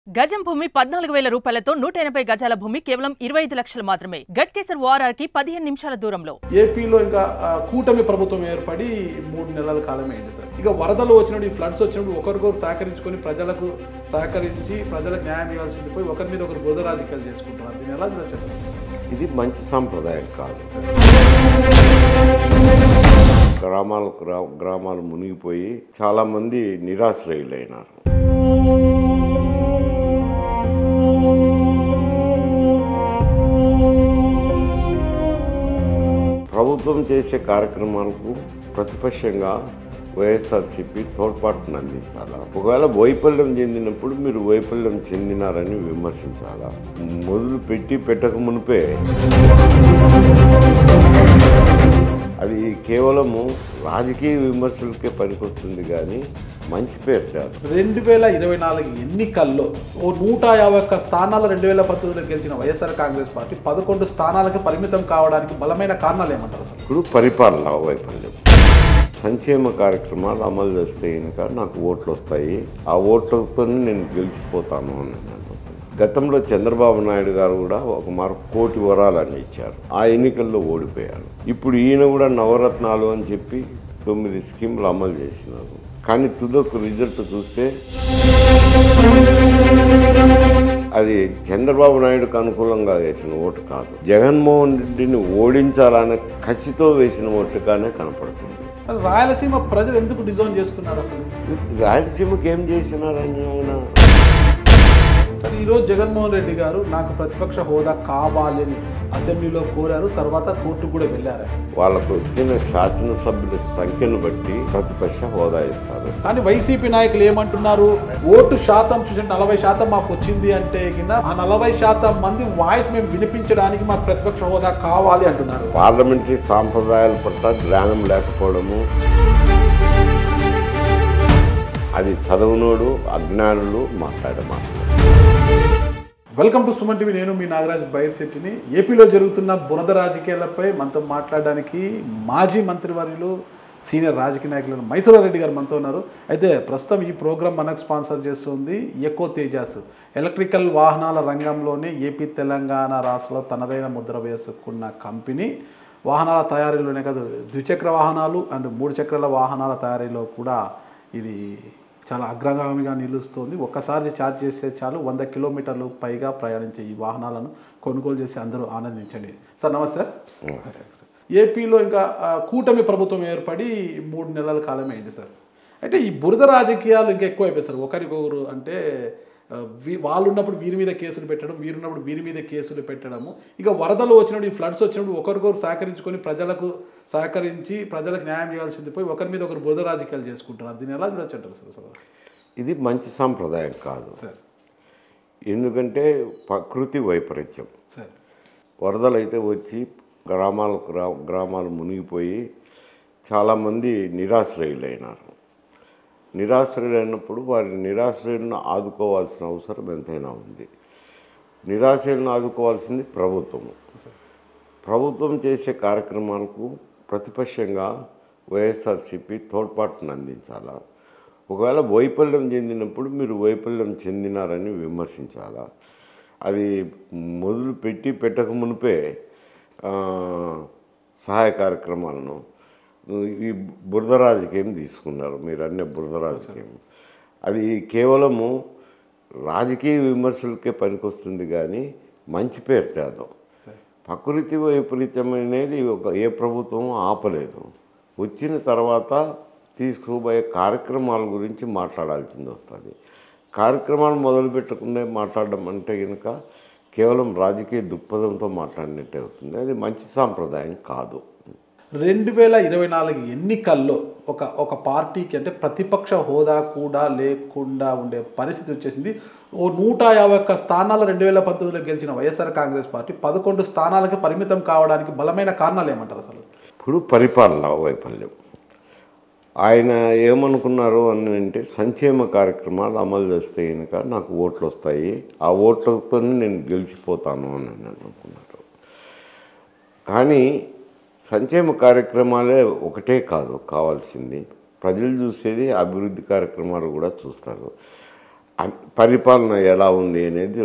గజం భూమి పద్నాలుగు వేల రూపాయలతో నూట ఎనభై గజాల భూమి కేవలం ఇరవై ఐదు లక్షలు మాత్రమే గట్కేసర్ ఓఆర్ఆర్ కి పదిహేను నిమిషాల దూరంలో ఏపీలో ఇంకా ఆ, కూటమి ప్రభుత్వం ఏర్పడి మూడు నెలల కాలమే అయింది సార్ ఇక వరదలు వచ్చినప్పుడు ఈ ఫ్లడ్స్ వచ్చినప్పుడు ఒకరికొకరు సహకరించుకొని ప్రజలకు సహకరించి ప్రజలకు న్యాయం ఇవ్వాల్సింది పోయి ఒకరి మీద ఒకరు బుధ రాజకీయాలు చేసుకుంటున్నారు దీన్ని ఎలా చూడొచ్చు ఇది మంచి సాంప్రదాయం కాదు గ్రామాలు గ్రా- గ్రామాలు మునిగిపోయి చాలా మంది నిరాశ్రయులైనారు ప్రభుత్వం చేసే కార్యక్రమాలకు ప్రతిపక్షంగా వైఎస్ఆర్సీపీ తోడ్పాటును అందించాలా ఒకవేళ వైఫల్యం చెందినప్పుడు మీరు వైఫల్యం చెందినారని విమర్శించాలా మొదలు పెట్టి పెట్టక మునిపే అది కేవలము రాజకీయ విమర్శలకే పనికొస్తుంది కానీ మంచి పేరు కాదు రెండు వేల ఇరవై నాలుగు ఎన్నికల్లో ఓ నూట యాభై ఒక్క స్థానాలు రెండు వేల పంతొమ్మిదిలో గెలిచిన వైఎస్ఆర్ కాంగ్రెస్ పార్టీ పదకొండు స్థానాలకు పరిమితం కావడానికి బలమైన కారణాలు ఏమంటారు సార్ ఇప్పుడు పరిపాలన వైఫల్యం సంక్షేమ కార్యక్రమాలు అమలు చేస్తే కనుక నాకు ఓట్లు వస్తాయి ఆ ఓట్లతో నేను గెలిచిపోతాను అని నేను అనుకుంటున్నాను. గతంలో చంద్రబాబు నాయుడు గారు కూడా ఒక మారు కోటి వరాలని ఇచ్చారు ఆ ఎన్నికల్లో ఓడిపోయారు ఇప్పుడు ఈయన కూడా నవరత్నాలు అని చెప్పి తొమ్మిది స్కీములు అమలు చేసినారు కానీ తుదకు రిజల్ట్ చూస్తే అది చంద్రబాబు నాయుడుకు అనుకూలంగా వేసిన ఓటు కాదు జగన్మోహన్ రెడ్డిని ఓడించాలనే కసితో వేసిన ఓటుగానే కనపడుతుంది మరి రాయలసీమ ప్రజలు ఎందుకు డిజైన్ చేసుకున్నారు అసలు రాయలసీమకి ఏం చేసినారని ఆయన సార్ ఈరోజు జగన్మోహన్ రెడ్డి గారు నాకు ప్రతిపక్ష హోదా కావాలి అని అసెంబ్లీలో కోరారు తర్వాత కోర్టుకు కూడా వెళ్ళారు వాళ్ళకు వచ్చిన శాసనసభ్యుల సంఖ్యను బట్టి ప్రతిపక్ష హోదా ఇస్తారు కానీ వైసీపీ నాయకులు ఏమంటున్నారు ఓటు శాతం చూసి నలభై శాతం మాకు వచ్చింది అంటే కింద ఆ నలభై శాతం మంది వాయిస్ మేము వినిపించడానికి మాకు ప్రతిపక్ష హోదా కావాలి అంటున్నారు పార్లమెంటరీ సాంప్రదాయాల పట్ల జ్ఞానం లేకపోవడము అది చదువునోడు అజ్ఞానులు మాట్లాడే మాట వెల్కమ్ టు సుమన్ టీవీ నేను మీ నాగరాజ్ బైర్శెట్టిని ఏపీలో జరుగుతున్న బురద రాజకీయాలపై మనతో మాట్లాడడానికి మాజీ మంత్రివర్యులు సీనియర్ రాజకీయ నాయకులు మైసూర రెడ్డి గారు మనతో ఉన్నారు అయితే ప్రస్తుతం ఈ ప్రోగ్రాం మనకు స్పాన్సర్ చేస్తుంది ఎకో తేజాస్ ఎలక్ట్రికల్ వాహనాల రంగంలోనే ఏపీ తెలంగాణ రాష్ట్రంలో తనదైన ముద్ర వేసుకున్న కంపెనీ వాహనాల తయారీలోనే కాదు ద్విచక్ర వాహనాలు అండ్ మూడు చక్రాల వాహనాల తయారీలో కూడా ఇది చాలా అగ్రగామిగా నిలుస్తుంది ఒక్కసారి ఛార్జ్ చేస్తే చాలు వంద కిలోమీటర్లు పైగా ప్రయాణించే ఈ వాహనాలను కొనుగోలు చేసి అందరూ ఆనందించండి సార్ నమస్తే ఏపీలో ఇంకా ఆ, కూటమి ప్రభుత్వం ఏర్పడి మూడు నెలల కాలమే అయింది సార్ అయితే ఈ బురద రాజకీయాలు ఇంకా ఎక్కువ అయిపోయి సార్ ఒకరికొకరు అంటే ఆ, వీ- వాళ్ళు ఉన్నప్పుడు వీరి మీద కేసులు పెట్టడం వీరున్నప్పుడు వీరి మీద కేసులు పెట్టడము ఇక వరదలు వచ్చినప్పుడు ఈ ఫ్లడ్స్ వచ్చినప్పుడు ఒకరికొకరు సహకరించుకొని ప్రజలకు సహకరించి ప్రజలకు న్యాయం చేయాల్సింది పోయి ఒకరి మీద ఒకరు బురద రాజకీయాలు చేసుకుంటున్నారు దీన్ని ఎలా చూడొచ్చు అంటారు సార్ అసలు ఇది మంచి సాంప్రదాయం కాదు సార్ ఎందుకంటే ప్రకృతి వైపరీత్యం సార్ వరదలు అయితే వచ్చి గ్రామాలు గ్రా గ్రామాలు మునిగిపోయి చాలామంది నిరాశ్రయులైనారు నిరాశ్రయులైనప్పుడు వారి నిరాశ్రయులను ఆదుకోవాల్సిన అవసరం ఎంతైనా ఉంది నిరాశ్రయులను ఆదుకోవాల్సింది ప్రభుత్వము ప్రభుత్వం చేసే కార్యక్రమాలకు ప్రతిపక్షంగా వైఎస్ఆర్సీపీ తోడ్పాటును అందించాలా ఒకవేళ వైఫల్యం చెందినప్పుడు మీరు వైఫల్యం చెందినారని విమర్శించాలా అది మొదలు పెట్టి పెట్టక మునిపే ఆ, సహాయ కార్యక్రమాలను ఈ బురద రాజకీయం తీసుకున్నారు మీరు అన్నీ బురద రాజకీయం అది కేవలము రాజకీయ విమర్శలకే పనికొస్తుంది కానీ మంచి పేరు తేదు ప్రకృతి వైపరీత్యం అనేది ఒక ఏ ప్రభుత్వం ఆపలేదు వచ్చిన తర్వాత తీసుకుపోయే కార్యక్రమాల గురించి మాట్లాడాల్సింది వస్తుంది కార్యక్రమాలు మొదలు పెట్టకుండా మాట్లాడడం అంటే కనుక కేవలం రాజకీయ దృక్పథంతో మాట్లాడినట్టే అవుతుంది అది మంచి సాంప్రదాయం కాదు రెండు వేల ఇరవై నాలుగు ఎన్నికల్లో ఒక ఒక పార్టీకి అంటే ప్రతిపక్ష హోదా కూడా లేకుండా ఉండే పరిస్థితి వచ్చేసింది ఓ నూట యాభై ఒక్క స్థానాలు రెండు వేల పంతొమ్మిదిలో గెలిచిన వైఎస్ఆర్ కాంగ్రెస్ పార్టీ పదకొండు స్థానాలకు పరిమితం కావడానికి బలమైన కారణాలు ఏమంటారు అసలు ఇప్పుడు పరిపాలన వైఫల్యం ఆయన ఏమనుకున్నారు అని అంటే సంక్షేమ కార్యక్రమాలు అమలు చేస్తే కనుక నాకు ఓట్లు వస్తాయి ఆ ఓట్లతో నేను గెలిచిపోతాను అని ఆయన అనుకున్నారు కానీ సంక్షేమ కార్యక్రమాలే ఒకటే కాదు కావాల్సింది ప్రజలు చూసేది అభివృద్ధి కార్యక్రమాలు కూడా చూస్తారు అ- పరిపాలన ఎలా ఉంది అనేది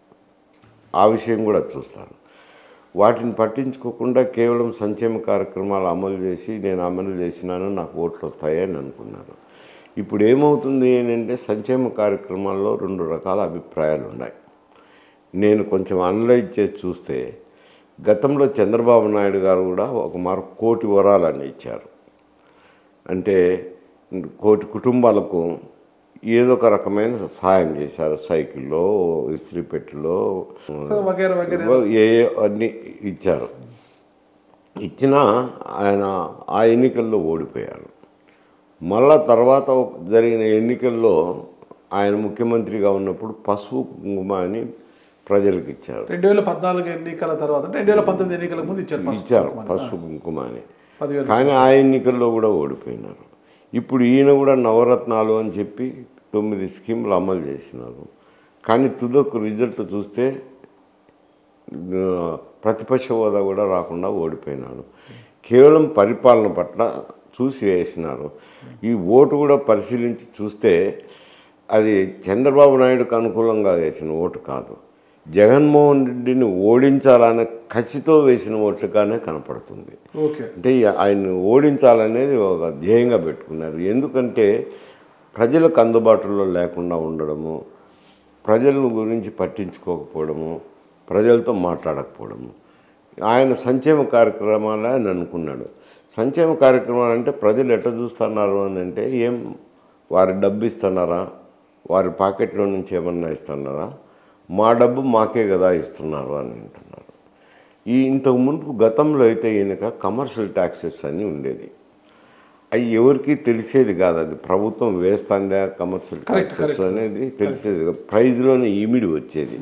ఆ విషయం కూడా చూస్తారు వాటిని పట్టించుకోకుండా కేవలం సంక్షేమ కార్యక్రమాలు అమలు చేసి నేను అమలు చేసినాను నాకు ఓట్లు వస్తాయని అనుకున్నారు ఇప్పుడు ఏమవుతుంది ఏంటంటే సంక్షేమ కార్యక్రమాల్లో రెండు రకాల అభిప్రాయాలు ఉన్నాయి నేను కొంచెం అనలైజ్ చేసి చూస్తే గతంలో చంద్రబాబు నాయుడు గారు కూడా ఒక మారు కోటి వరాలని ఇచ్చారు అంటే కోటి కుటుంబాలకు ఏదో ఒక రకమైన సహాయం చేశారు సైకిల్లో ఇస్త్రీ పెట్టెలో సో వగేరా వగేరా ఏ ఏ అన్ని ఇచ్చారు ఇచ్చినా ఆయన ఆ ఎన్నికల్లో ఓడిపోయారు మళ్ళా తర్వాత ఒక- జరిగిన ఎన్నికల్లో ఆయన ముఖ్యమంత్రిగా ఉన్నప్పుడు పసుపు కుంకుమ అని ప్రజలకు ఇచ్చారు రెండు వేల పద్నాలుగు ఎన్నికల తర్వాత అంటే రెండు వేల పంతొమ్మిది ఎన్నికల ముందు ఇచ్చారు పసుపు ఇచ్చారు కుంకుమ. పసుపు కుంకుమ అని పదివేలు కానీ ఆ ఎన్నికల్లో కూడా ఓడిపోయినారు ఇప్పుడు ఈయన కూడా నవరత్నాలు అని చెప్పి తొమ్మిది స్కీములు అమలు చేసినారు కానీ తుదకు రిజల్ట్ చూస్తే ఆ, ప్రతిపక్ష హోదా కూడా రాకుండా ఓడిపోయినాడు కేవలం పరిపాలన పట్ల చూసి వేసినారు ఈ ఓటు కూడా పరిశీలించి చూస్తే అది చంద్రబాబు నాయుడుకు అనుకూలంగా వేసిన ఓటు కాదు జగన్మోహన్ రెడ్డిని ఓడించాలనే కసితో వేసిన ఓట్లుగానే కనపడుతుంది ఓకే అంటే ఈ- ఆయన్ని ఓడించాలనేది ఒక ధ్యేయంగా పెట్టుకున్నారు ఎందుకంటే ప్రజలకు అందుబాటులో లేకుండా ఉండడము ప్రజల గురించి పట్టించుకోకపోవడము ప్రజలతో మాట్లాడకపోవడము ఆయన సంక్షేమ కార్యక్రమాలు అని అనుకున్నాడు సంక్షేమ కార్యక్రమాలు అంటే ప్రజలు ఎట్లా చూస్తున్నారు అని అంటే ఏం వారి డబ్బు ఇస్తున్నారా వారి పాకెట్లో నుంచి ఏమన్నా ఇస్తున్నారా మా డబ్బు మాకే కదా ఇస్తున్నారు అని అంటున్నారు ఈ ఇంతకు మునుపు గతంలో అయితే ఈయనక కమర్షియల్ ట్యాక్సెస్ అని ఉండేది అవి ఎవరికి తెలిసేది కాదు అది ప్రభుత్వం వేస్తుందా కమర్షియల్ ట్యాక్సెస్ అనేది తెలిసేది కాదు. ప్రైజ్లోనే ఇమిడి వచ్చేది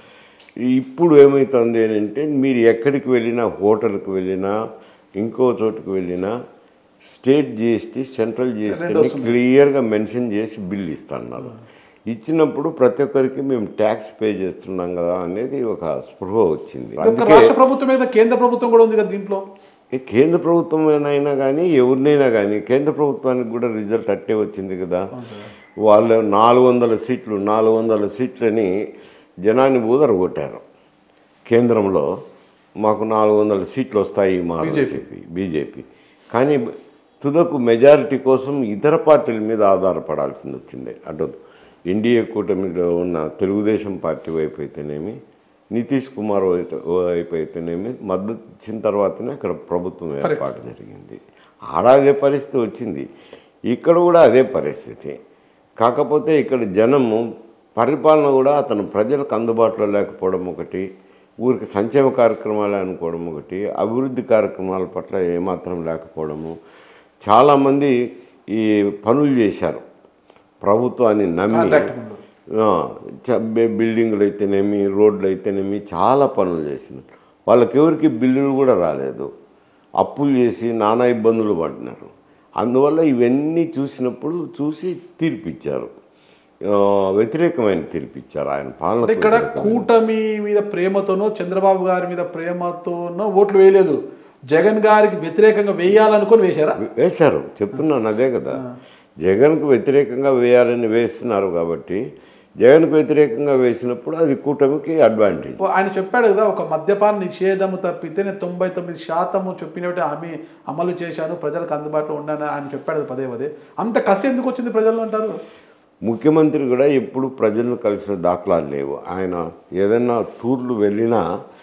ఇప్పుడు ఏమవుతుంది అని అంటే మీరు ఎక్కడికి వెళ్ళినా హోటల్కి వెళ్ళినా ఇంకో చోటుకు వెళ్ళినా స్టేట్ జిఎస్టీ సెంట్రల్ జిఎస్టీ క్లియర్గా మెన్షన్ చేసి బిల్ ఇస్తున్నారు ఇచ్చినప్పుడు ప్రతి ఒక్కరికి మేము ట్యాక్స్ పే చేస్తున్నాం కదా అనేది ఒక స్పృహ వచ్చింది ఒక అందుకే రాష్ట్ర ప్రభుత్వం మీద కేంద్ర ప్రభుత్వం కూడా ఉంది కదా దీంట్లో ఏ కేంద్ర ప్రభుత్వం అయినా కానీ ఎవరినైనా కానీ కేంద్ర ప్రభుత్వానికి కూడా రిజల్ట్ అట్టే వచ్చింది కదా వాళ్ళు నాలుగు వందల సీట్లు నాలుగు వందల సీట్లని జనాన్ని ఊదరగొట్టారు కేంద్రంలో మాకు నాలుగు వందల సీట్లు వస్తాయి మా చెప్పి బీజేపీ కానీ తుదకు మెజారిటీ కోసం ఇతర పార్టీల మీద ఆధారపడాల్సింది వచ్చింది అటు ఎన్డీఏ కూటమిలో ఉన్న తెలుగుదేశం పార్టీ వైపు అయితేనేమి నితీష్ కుమార్ వైపు వైపు అయితేనేమి మద్దతు ఇచ్చిన తర్వాతనే అక్కడ ప్రభుత్వం ఏర్పాటు జరిగింది ఆడ అదే పరిస్థితి వచ్చింది ఇక్కడ కూడా అదే పరిస్థితి కాకపోతే ఇక్కడ జనము పరిపాలన కూడా అతను ప్రజలకు అందుబాటులో లేకపోవడం ఒకటి ఊరికి సంక్షేమ కార్యక్రమాలు అనుకోవడం ఒకటి అభివృద్ధి కార్యక్రమాల పట్ల ఏమాత్రం లేకపోవడము చాలామంది ఈ పనులు చేశారు ప్రభుత్వాన్ని నమ్మి కాంట్రాక్ట్ పనులు. ఆ, చ- బి- బిల్డింగులు అయితేనేమి రోడ్లు అయితేనేమి చాలా పనులు చేసినారు వాళ్ళకి ఎవరికి బిల్లులు కూడా రాలేదు అప్పులు చేసి నానా ఇబ్బందులు పడినారు అందువల్ల ఇవన్నీ చూసినప్పుడు చూసి తీర్పిచ్చారు ఆ, వ్యతిరేకమైన తీర్పిచ్చారు ఆయన పాలన అంటే ఇక్కడ కూటమి మీద ప్రేమతోనో చంద్రబాబు గారి మీద ప్రేమతోనో ఓట్లు వేయలేదు జగన్ గారికి వ్యతిరేకంగా వేయాలనుకొని వేశారా వేశారు చెప్తున్నాను అదే కదా జగన్కు వ్యతిరేకంగా వేయాలని వేస్తున్నారు కాబట్టి జగన్కు వ్యతిరేకంగా వేసినప్పుడు అది కూటమికి అడ్వాంటేజ్ ఆయన చెప్పాడు కదా ఒక మద్యపాన నిషేధము తప్పితే నేను తొంభై తొమ్మిది శాతము చెప్పినట్టు హామీ అమలు చేశాను ప్రజలకు అందుబాటులో ఉన్నాను ఆయన చెప్పాడు కదా పదే పదే అంత కసి ఎందుకు వచ్చింది ప్రజల్లో అంటారు ముఖ్యమంత్రి కూడా ఎప్పుడు ప్రజలను కలిసిన దాఖలాలు లేవు ఆయన ఏదైనా టూర్లు వెళ్ళినా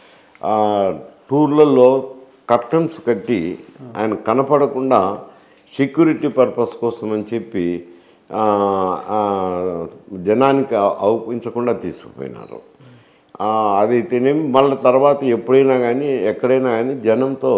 ఆ టూర్లలో కర్టన్స్ కట్టి ఆయన కనపడకుండా సెక్యూరిటీ పర్పస్ కోసం అని చెప్పి ఆ, ఆ, జనానికి అవుపించకుండా తీసుకుపోయినారు ఆ, అదైతేనేమి మళ్ళీ తర్వాత ఎప్పుడైనా కానీ ఎక్కడైనా కానీ జనంతో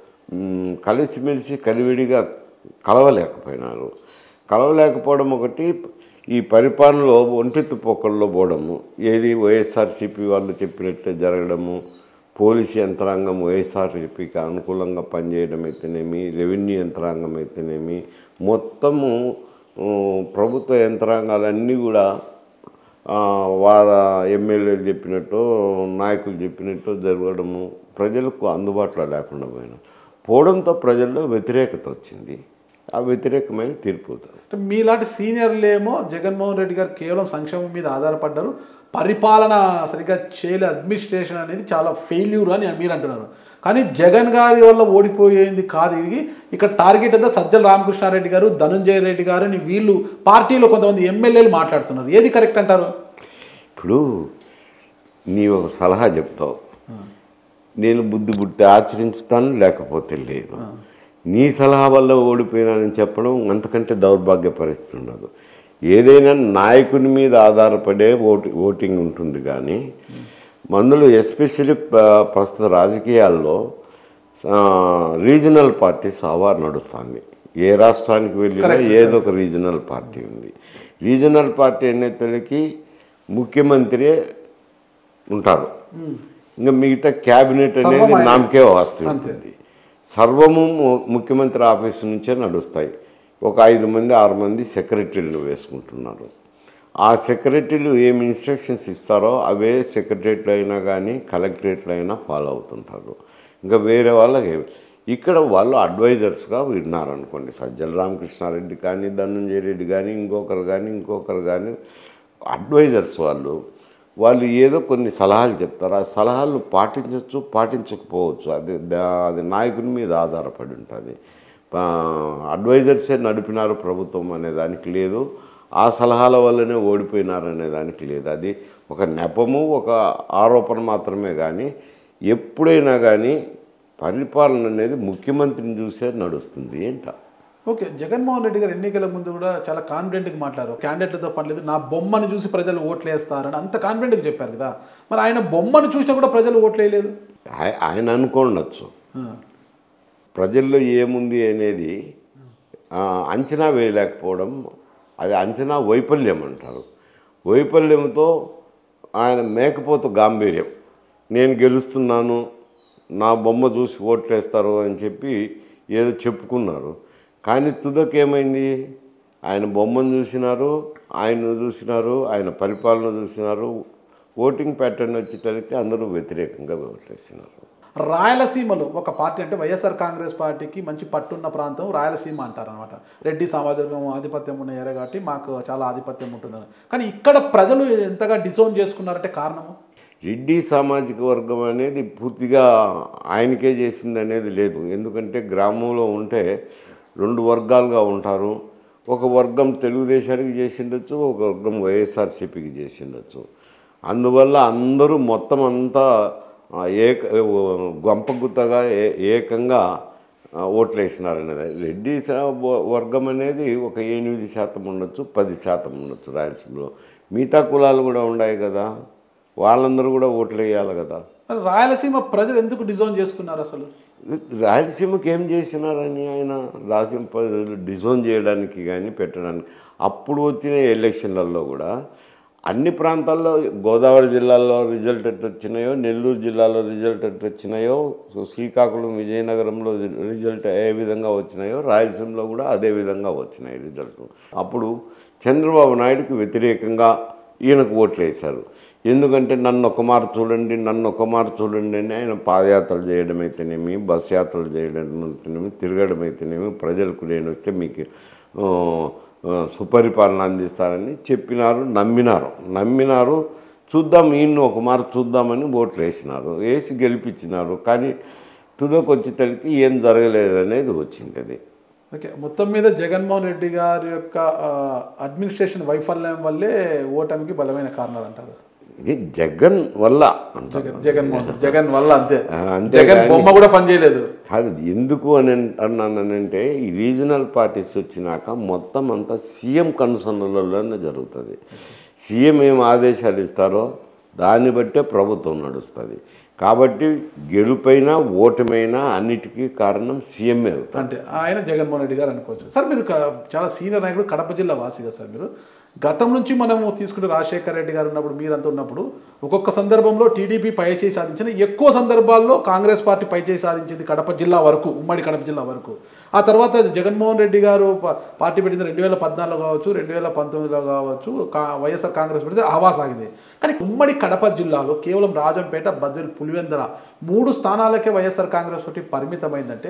మ్, కలిసిమెలిసి కలివిడిగా కలవలేకపోయినారు కలవలేకపోవడం ఒకటి ఈ పరిపాలనలో ఒంటెత్తు పోకల్లో పోవడము ఏది వైఎస్ఆర్సీపీ వాళ్ళు చెప్పినట్లే జరగడము పోలీసు యంత్రాంగం వైఎస్ఆర్సీపీకి అనుకూలంగా పనిచేయడం అయితేనేమి రెవెన్యూ యంత్రాంగం అయితేనేమి మొత్తము ఆ, ప్రభుత్వ యంత్రాంగాలన్నీ కూడా ఆ, వార ఎమ్మెల్యేలు చెప్పినట్టు నాయకులు చెప్పినట్టు జరగడము ప్రజలకు అందుబాటులో లేకుండా పోయిన పోవడంతో ప్రజల్లో వ్యతిరేకత వచ్చింది ఆ వ్యతిరేకమైన తీర్పు అవుతుంది అంటే మీలాంటి సీనియర్లు ఏమో జగన్మోహన్ రెడ్డి గారు కేవలం సంక్షేమం మీద ఆధారపడ్డారు పరిపాలన సరిగ్గా చేయలే అడ్మినిస్ట్రేషన్ అనేది చాలా ఫెయిల్యూర్ అని మీరు అంటున్నారు కానీ జగన్ గారి వల్ల ఓడిపోయేది కాదు ఇది ఇక్కడ టార్గెట్ అంతా సజ్జల రామకృష్ణారెడ్డి గారు ధనుంజయ రెడ్డి గారు అని వీళ్ళు పార్టీలో కొంతమంది ఎమ్మెల్యేలు మాట్లాడుతున్నారు ఏది కరెక్ట్ అంటారు ఇప్పుడు నీ ఒక సలహా చెప్తావు నేను బుద్ధి బుద్ధి ఆచరించుతాను లేకపోతే లేదు నీ సలహా వల్ల ఓడిపోయినానని చెప్పడం అంతకంటే దౌర్భాగ్య పరిస్థితి ఉండదు ఏదైనా నాయకుని మీద ఆధారపడే ఓటి ఓటింగ్ ఉంటుంది కానీ మందులు ఎస్పెషల్లీ ప్రస్తుత రాజకీయాల్లో ఆ, రీజనల్ పార్టీస్ అవార్ నడుస్తుంది ఏ రాష్ట్రానికి వెళ్ళినా ఏదో ఒక రీజనల్ పార్టీ ఉంది రీజనల్ పార్టీ నేతలకి ముఖ్యమంత్రి ఉంటాడు ఇంకా మిగతా క్యాబినెట్ అనేది సర్వం ఆయన. నామకే వస్తుంది సర్వము ము- ముఖ్యమంత్రి ఆఫీస్ నుంచే నడుస్తాయి ఒక ఐదు మంది ఆరు మంది సెక్రటరీలు వేసుకుంటున్నారు ఆ సెక్రటరీలు ఏం ఇన్స్ట్రక్షన్స్ ఇస్తారో అవే సెక్రటరియట్లు అయినా కానీ కలెక్టరేట్లు అయినా ఫాలో అవుతుంటారు ఇంకా వేరే వాళ్ళకి ఏమి- ఇక్కడ వాళ్ళు అడ్వైజర్స్గా విన్నారనుకోండి సజ్జల రామకృష్ణారెడ్డి కానీ ధనంజయ రెడ్డి కానీ ఇంకొకరు కానీ ఇంకొకరు కానీ అడ్వైజర్స్ వాళ్ళు వాళ్ళు ఏదో కొన్ని సలహాలు చెప్తారు ఆ సలహాలు పాటించవచ్చు పాటించకపోవచ్చు అది దా- అది నాయకుని మీద ఆధారపడి ఉంటుంది ఆ, అడ్వైజర్సే నడిపినారు ప్రభుత్వం అనే దానికి లేదు ఆ సలహాల వల్లనే ఓడిపోయినారు అనే దానికి లేదు అది ఒక నెపము ఒక ఆరోపణ మాత్రమే కానీ ఎప్పుడైనా కానీ పరిపాలన అనేది ముఖ్యమంత్రిని చూసే నడుస్తుంది ఏంట ఓకే జగన్మోహన్ రెడ్డి గారు ఎన్నికల ముందు కూడా చాలా కాన్ఫిడెంట్గా మాట్లాడారు క్యాండిడేట్లతో పనిలేదు నా బొమ్మను చూసి ప్రజలు ఓట్లు వేస్తారని అంత కాన్ఫిడెంట్గా చెప్పారు కదా మరి ఆయన బొమ్మను చూసినా కూడా ప్రజలు ఓట్లు వేయలేదు ఆయ- ఆయన అనుకోండొచ్చు ఆ. ప్రజల్లో ఏముంది అనేది ఆ, అంచనా వేయలేకపోవడం అది అంచనా వైఫల్యం అంటారు వైఫల్యంతో ఆయన మేకపోతు గాంభీర్యం నేను గెలుస్తున్నాను నా బొమ్మ చూసి ఓట్లేస్తారు అని చెప్పి ఏదో చెప్పుకున్నారు కానీ తుదకేమైంది ఆయన బొమ్మను చూసినారు ఆయన్ను చూసినారు ఆయన పరిపాలన చూసినారు ఓటింగ్ ప్యాటర్న్ వచ్చేసరికి అందరూ వ్యతిరేకంగా ఓట్లేసినారు రాయలసీమలో ఒక పార్టీ అంటే వైఎస్ఆర్ కాంగ్రెస్ పార్టీకి మంచి పట్టున్న ప్రాంతం రాయలసీమ అంటారనమాట రెడ్డి సమాజం ఆధిపత్యం ఉన్న ఏరియా కాబట్టి మాకు చాలా ఆధిపత్యం ఉంటుందని కానీ ఇక్కడ ప్రజలు ఎంతగా డిసోన్ చేసుకున్నారంటే కారణము రెడ్డి సామాజిక వర్గం అనేది పూర్తిగా ఆయనకే చేసింది అనేది లేదు ఎందుకంటే గ్రామంలో ఉంటే రెండు వర్గాలుగా ఉంటారు ఒక వర్గం తెలుగుదేశానికి చేసిండొచ్చు ఒక వర్గం వైఎస్ఆర్సీపీకి చేసిండొచ్చు అందువల్ల అందరూ మొత్తం అంతా ఆ, ఏక గొంపగుత్తగా ఏ ఏకంగా ఆ, ఓట్లు వేసినారనేది రెడ్డి సా- వ- వర్గం అనేది ఒక ఎనిమిది శాతం ఉండొచ్చు పది శాతం ఉండొచ్చు రాయలసీమలో మిగతా కులాలు కూడా ఉన్నాయి కదా వాళ్ళందరూ కూడా ఓట్లు వేయాలి కదా మరి రాయలసీమ ప్రజలు ఎందుకు డిజోన్ చేసుకున్నారు అసలు రాయలసీమకి ఏం చేసినారని ఆయన రాయలసీమ ప్రజలు డిజోన్ చేయడానికి కానీ పెట్టడానికి అప్పుడు వచ్చిన ఎలక్షన్లలో కూడా అన్ని ప్రాంతాల్లో గోదావరి జిల్లాలో రిజల్ట్ ఎట్టు వచ్చినాయో నెల్లూరు జిల్లాలో రిజల్ట్ ఎట్టు వచ్చినాయో సో శ్రీకాకుళం విజయనగరంలో రిజల్ట్ ఏ విధంగా వచ్చినాయో రాయలసీమలో కూడా అదే విధంగా వచ్చినాయి రిజల్ట్ అప్పుడు చంద్రబాబు నాయుడుకి వ్యతిరేకంగా ఈయనకు ఓట్లు వేశారు ఎందుకంటే నన్ను ఒక మారు చూడండి నన్ను ఒక మారు చూడండి అని ఆయన పాదయాత్రలు చేయడం అయితేనేమి బస్ యాత్రలు చేయడం అయితేనేమి తిరగడం అయితేనేమి ప్రజలకు నేను వస్తే మీకు ఆ, ఆ, సుపరిపాలన అందిస్తారని చెప్పినారు నమ్మినారు నమ్మినారు చూద్దాం ఈయన్ని ఒక మారు చూద్దామని ఓట్లు వేసినారు వేసి గెలిపించినారు కానీ తుదకు వచ్చేసరికి ఏం జరగలేదు అనేది వచ్చింది అది ఓకే మొత్తం మీద జగన్మోహన్ రెడ్డి గారి యొక్క ఆ, అడ్మినిస్ట్రేషన్ వైఫల్యం వల్లే ఓటమికి బలమైన కారణాలు అంటారు ఇది జగన్ వల్ల అంటారు జగన్ జగన్మోహన్ జగన్ వల్ల అంతే ఆ, అంతే జగన్ కానీ- బొమ్మ కూడా పనిచేయలేదు కాదు ఎందుకు అని అన్నానంటే ఈ రీజనల్ పార్టీస్ వచ్చినాక మొత్తం అంతా సీఎం కన్సర్న్లలోనే జరుగుతుంది సీఎం ఏం ఆదేశాలు ఇస్తారో దాన్ని బట్టే ప్రభుత్వం నడుస్తుంది కాబట్టి గెలుపైనా ఓటమైనా అన్నిటికీ కారణం సీఎంఏ అవుతారు అంటే ఆయన జగన్మోహన్ రెడ్డి గారు అనుకోవచ్చు సార్ మీరు క- చాలా సీనియర్ నాయకుడు కడప జిల్లా వాసి కదా సార్ మీరు గతం నుంచి మనము తీసుకుంటే రాజశేఖర రెడ్డి గారు ఉన్నప్పుడు మీరంతా ఉన్నప్పుడు ఒక్కొక్క సందర్భంలో టీడీపీ పైచేయి సాధించిన ఎక్కువ సందర్భాల్లో కాంగ్రెస్ పార్టీ పైచేయి సాధించింది కడప జిల్లా వరకు ఉమ్మడి కడప జిల్లా వరకు ఆ తర్వాత జగన్మోహన్ రెడ్డి గారు ప- పార్టీ పెట్టింది రెండు వేల పద్నాలుగులో కావచ్చు రెండు వేల పంతొమ్మిదిలో కావచ్చు కా వైఎస్ఆర్ కాంగ్రెస్ పెడితే హవా సాగింది కానీ ఉమ్మడి కడప జిల్లాలో కేవలం రాజంపేట బద్వేల్ పులివెందల మూడు స్థానాలకే వైఎస్ఆర్ కాంగ్రెస్ పార్టీ పరిమితమైందంటే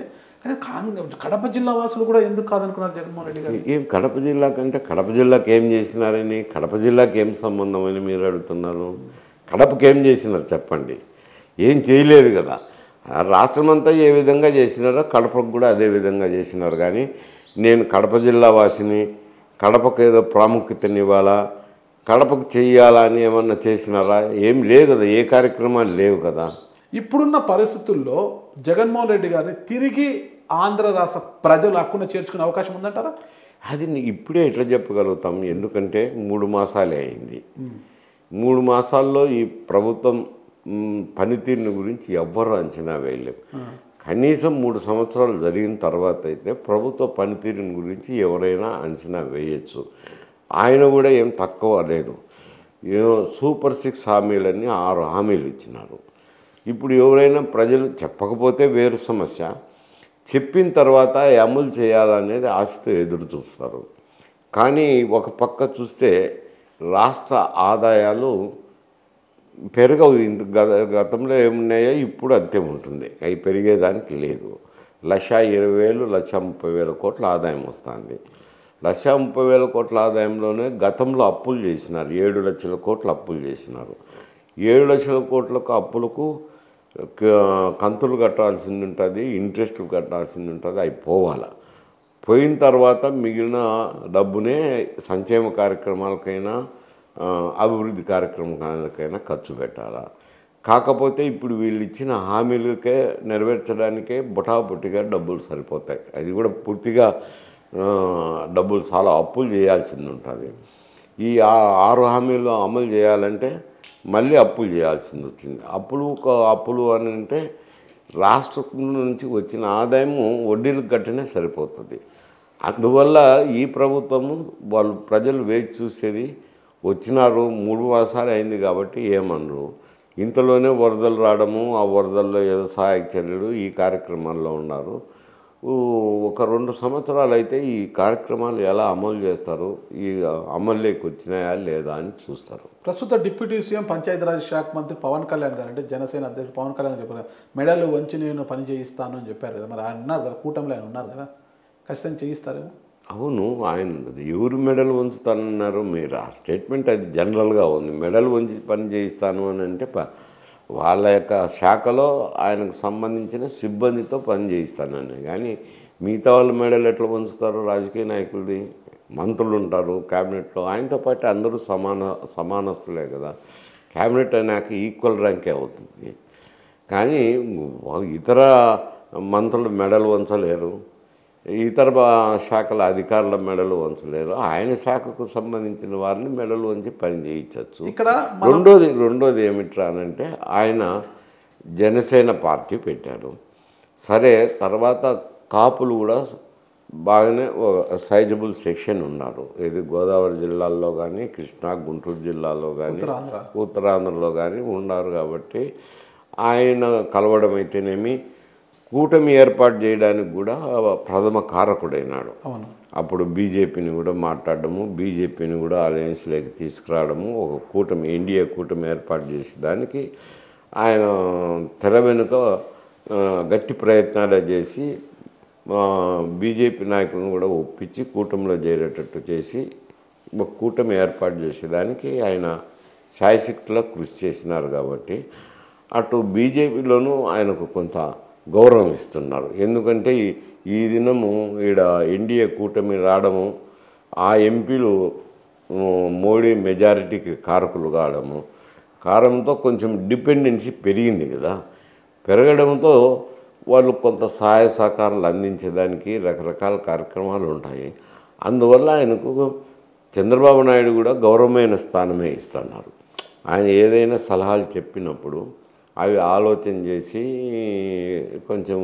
కానీ కాంగ్రెస్ కడప జిల్లా వాసులు కూడా ఎందుకు కాదనుకున్నారు జగన్మోహన్ రెడ్డి గారు ఏం కడప జిల్లా కంటే కడప జిల్లాకి ఏం చేసినారని కడప జిల్లాకి ఏం సంబంధం అని మీరు అడుగుతున్నారు కడపకి ఏం చేసినారు చెప్పండి ఏం చేయలేదు కదా ఆ రాష్ట్రం అంతా ఏ విధంగా చేసినారో కడపకు కూడా అదే విధంగా చేసినారు కానీ నేను కడప జిల్లా వాసిని కడపకు ఏదో ప్రాముఖ్యతనివ్వాలా కడపకు చెయ్యాలా అని ఏమన్నా చేసినారా ఏం లేవు కదా ఏ కార్యక్రమాలు లేవు కదా ఇప్పుడున్న పరిస్థితుల్లో జగన్మోహన్ రెడ్డి గారిని తిరిగి ఆంధ్ర రాష్ట్ర ప్రజలు హక్కున చేర్చుకునే అవకాశం ఉందంటారా అది ని- ఇప్పుడే ఎట్లా చెప్పగలుగుతాం ఎందుకంటే మూడు మాసాలే అయింది మూడు మాసాల్లో ఈ ప్రభుత్వం మ్, పనితీరుని గురించి ఎవ్వరు అంచనా వేయలేం కనీసం మూడు సంవత్సరాలు జరిగిన తర్వాత అయితే ప్రభుత్వ పనితీరుని గురించి ఎవరైనా అంచనా వేయచ్చు ఆయన కూడా ఏం తక్కువ లేదు ఏమో సూపర్ సిక్స్ హామీలన్నీ ఆరు హామీలు ఇచ్చినారు ఇప్పుడు ఎవరైనా ప్రజలు చెప్పకపోతే వేరు సమస్య చెప్పిన తర్వాత అవి అమలు చేయాలనేది ఆశతో ఎదురు చూస్తారు కానీ ఒక పక్క చూస్తే రాష్ట్ర ఆదాయాలు పెరగవు ఇంత గత గతంలో ఏమున్నాయో ఇప్పుడు అంతే ఉంటుంది అవి పెరిగేదానికి లేదు లక్ష ఇరవై వేలు లక్ష ముప్పై వేల కోట్ల ఆదాయం వస్తుంది లక్ష ముప్పై వేల కోట్ల ఆదాయంలోనే గతంలో అప్పులు చేసినారు ఏడు లక్షల కోట్ల అప్పులు చేసినారు ఏడు లక్షల కోట్లకు అప్పులకు క- కంతులు కట్టాల్సింది ఉంటుంది ఇంట్రెస్ట్లు కట్టాల్సింది ఉంటుంది అవి పోవాలి పోయిన తర్వాత మిగిలిన డబ్బునే సంక్షేమ కార్యక్రమాలకైనా ఆ, అభివృద్ధి కార్యక్రమాలకైనా ఖర్చు పెట్టాలా కాకపోతే ఇప్పుడు వీళ్ళు ఇచ్చిన హామీలకే నెరవేర్చడానికే బుటాబుట్టిగా డబ్బులు సరిపోతాయి అది కూడా పూర్తిగా ఆ, డబ్బులు చాలా అప్పులు చేయాల్సింది ఉంటుంది ఈ ఆ- ఆరు హామీలు అమలు చేయాలంటే మళ్ళీ అప్పులు చేయాల్సింది వచ్చింది అప్పులు ఒక అప్పులు అని అంటే రాష్ట్రం నుంచి వచ్చిన ఆదాయము వడ్డీలకు కట్టినే సరిపోతుంది అందువల్ల ఈ ప్రభుత్వము వాళ్ళు ప్రజలు వేచి చూసేది వచ్చినారు మూడు మాసాలు అయింది కాబట్టి ఏమనరు ఇంతలోనే వరదలు రావడము ఆ వరదల్లో ఏదో సహాయక చర్యలు ఈ కార్యక్రమాల్లో ఉన్నారు ఊ, ఒక రెండు సంవత్సరాలు అయితే ఈ కార్యక్రమాలు ఎలా అమలు చేస్తారు ఈ అమల్లోకి వచ్చినాయా లేదా అని చూస్తారు ప్రస్తుత డిప్యూటీ సీఎం పంచాయతీరాజ్ శాఖ మంత్రి పవన్ కళ్యాణ్ గారు అంటే జనసేన అధ్యక్షుడు పవన్ కళ్యాణ్ చెప్పారు మెడలు వంచి నేను పని చేయిస్తాను అని చెప్పారు కదా మరి ఆయన ఉన్నారు కదా కూటమిలో ఆయన ఉన్నారు కదా ఖచ్చితంగా చేయిస్తారేమో అవును ఆయన ఎవరు మెడల్ ఉంచుతానన్నారు మీరు ఆ స్టేట్మెంట్ అది జనరల్గా ఉంది మెడల్ ఉంచి పని చేయిస్తాను అని అంటే ప- వాళ్ళ యొక్క శాఖలో ఆయనకు సంబంధించిన సిబ్బందితో పని చేయిస్తానని కానీ మిగతా వాళ్ళ మెడల్ ఎట్లా ఉంచుతారు రాజకీయ నాయకులది మంత్రులు ఉంటారు క్యాబినెట్లో ఆయనతో పాటు అందరూ సమాన సమానస్తులే కదా క్యాబినెట్ అయినాక ఈక్వల్ ర్యాంకే అవుతుంది కానీ ఇతర మంత్రులు మెడలు వంచలేరు ఇతర బా- శాఖల అధికారుల మెడలు వంచలేరు ఆయన శాఖకు సంబంధించిన వారిని మెడలు వంచి పని చేయించవచ్చు ఇక్కడ రెండోది రెండోది ఏమిట్రా అనంటే ఆయన జనసేన పార్టీ పెట్టారు సరే తర్వాత కాపులు కూడా బాగానే సైజబుల్ సెక్షన్ ఉన్నారు ఇది గోదావరి జిల్లాల్లో కానీ కృష్ణా గుంటూరు జిల్లాలో కానీ ఉత్తరాంధ్ర. ఉత్తరాంధ్రలో కానీ ఉన్నారు కాబట్టి ఆయన కలవడం అయితేనేమి కూటమి ఏర్పాటు చేయడానికి కూడా ప్రథమ కారకుడైనాడు అవును అప్పుడు బీజేపీని కూడా మాట్లాడడము బీజేపీని కూడా అలయన్స్లోకి తీసుకురావడము ఒక కూటమి ఎన్డీఏ కూటమి ఏర్పాటు చేసి దానికి ఆయన తెర వెనుక ఆ, గట్టి ప్రయత్నాలు చేసి ఆ, బీజేపీ నాయకులను కూడా ఒప్పించి కూటమిలో చేరేటట్టు చేసి ఒక కూటమి ఏర్పాటు చేసేదానికి ఆయన శాయశక్తిలో కృషి చేసినారు కాబట్టి అటు బీజేపీలోనూ ఆయనకు కొంత గౌరవం ఇస్తున్నారు ఎందుకంటే ఈ- ఈ దినము ఈడ ఎన్డీఏ కూటమి రావడము ఆ ఎంపీలు ఉమ్, మోడీ మెజారిటీకి కారకులు కావడము కారణంతో కొంచెం డిపెండెన్సీ పెరిగింది కదా పెరగడంతో వాళ్ళు కొంత సహాయ సహకారాలు అందించేదానికి రకరకాల కార్యక్రమాలు ఉంటాయి అందువల్ల ఆయనకు చంద్రబాబు నాయుడు కూడా గౌరవమైన స్థానమే ఇస్తున్నారు ఆయన ఏదైనా సలహాలు చెప్పినప్పుడు అవి ఆలోచన చేసి కొంచెం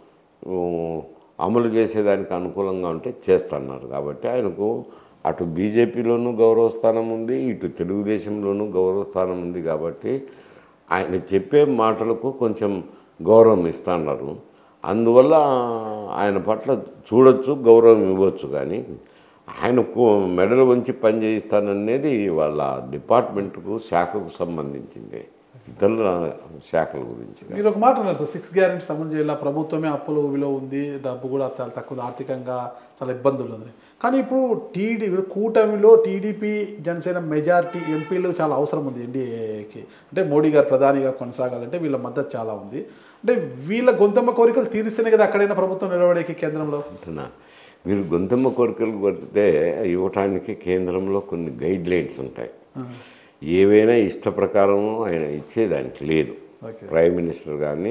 ఉమ్, అమలు చేసేదానికి అనుకూలంగా ఉంటే చేస్తున్నారు కాబట్టి ఆయనకు అటు బీజేపీలోనూ గౌరవ స్థానం ఉంది ఇటు తెలుగుదేశంలోనూ గౌరవ స్థానం ఉంది కాబట్టి ఆయన చెప్పే మాటలకు కొంచెం గౌరవం ఇస్తున్నారు అందువల్ల ఆయన పట్ల చూడొచ్చు గౌరవం ఇవ్వచ్చు కానీ ఆయనకు మెడలు వంచి పని చేయిస్తాననేది వాళ్ళ డిపార్ట్మెంట్కు శాఖకు సంబంధించింది ఇతరుల శాఖల గురించి కాదు. మీరు ఒక మాట అన్నారు సార్ సిక్స్ గ్యారెంటీస్ అమలు చేయాల ప్రభుత్వమే అప్పుల ఊబిలో ఉంది డబ్బు కూడా చాలా తక్కువ ఆర్థికంగా చాలా ఇబ్బందులు ఉంది కానీ ఇప్పుడు టీడీ కూటమిలో టీడీపీ జనసేన మెజారిటీ ఎంపీలు చాలా అవసరం ఉంది ఎన్డీఏకి అంటే మోడీ గారు ప్రధానిగా కొనసాగాలంటే వీళ్ళ మద్దతు చాలా ఉంది అంటే వీళ్ళ గొంతమ్మ కోరికలు తీరిస్తేనే కదా అక్కడైనా ప్రభుత్వం నిలబడేకి కేంద్రంలో అంటున్నా మీరు గొంతమ్మ కోరికలు కొడితే ఇవ్వటానికి కేంద్రంలో కొన్ని గైడ్ లైన్స్ ఉంటాయి ఏవైనా ఇష్ట ప్రకారం ఆయన ఇచ్చేదానికి లేదు ఓకే ప్రైమ్ మినిస్టర్ కానీ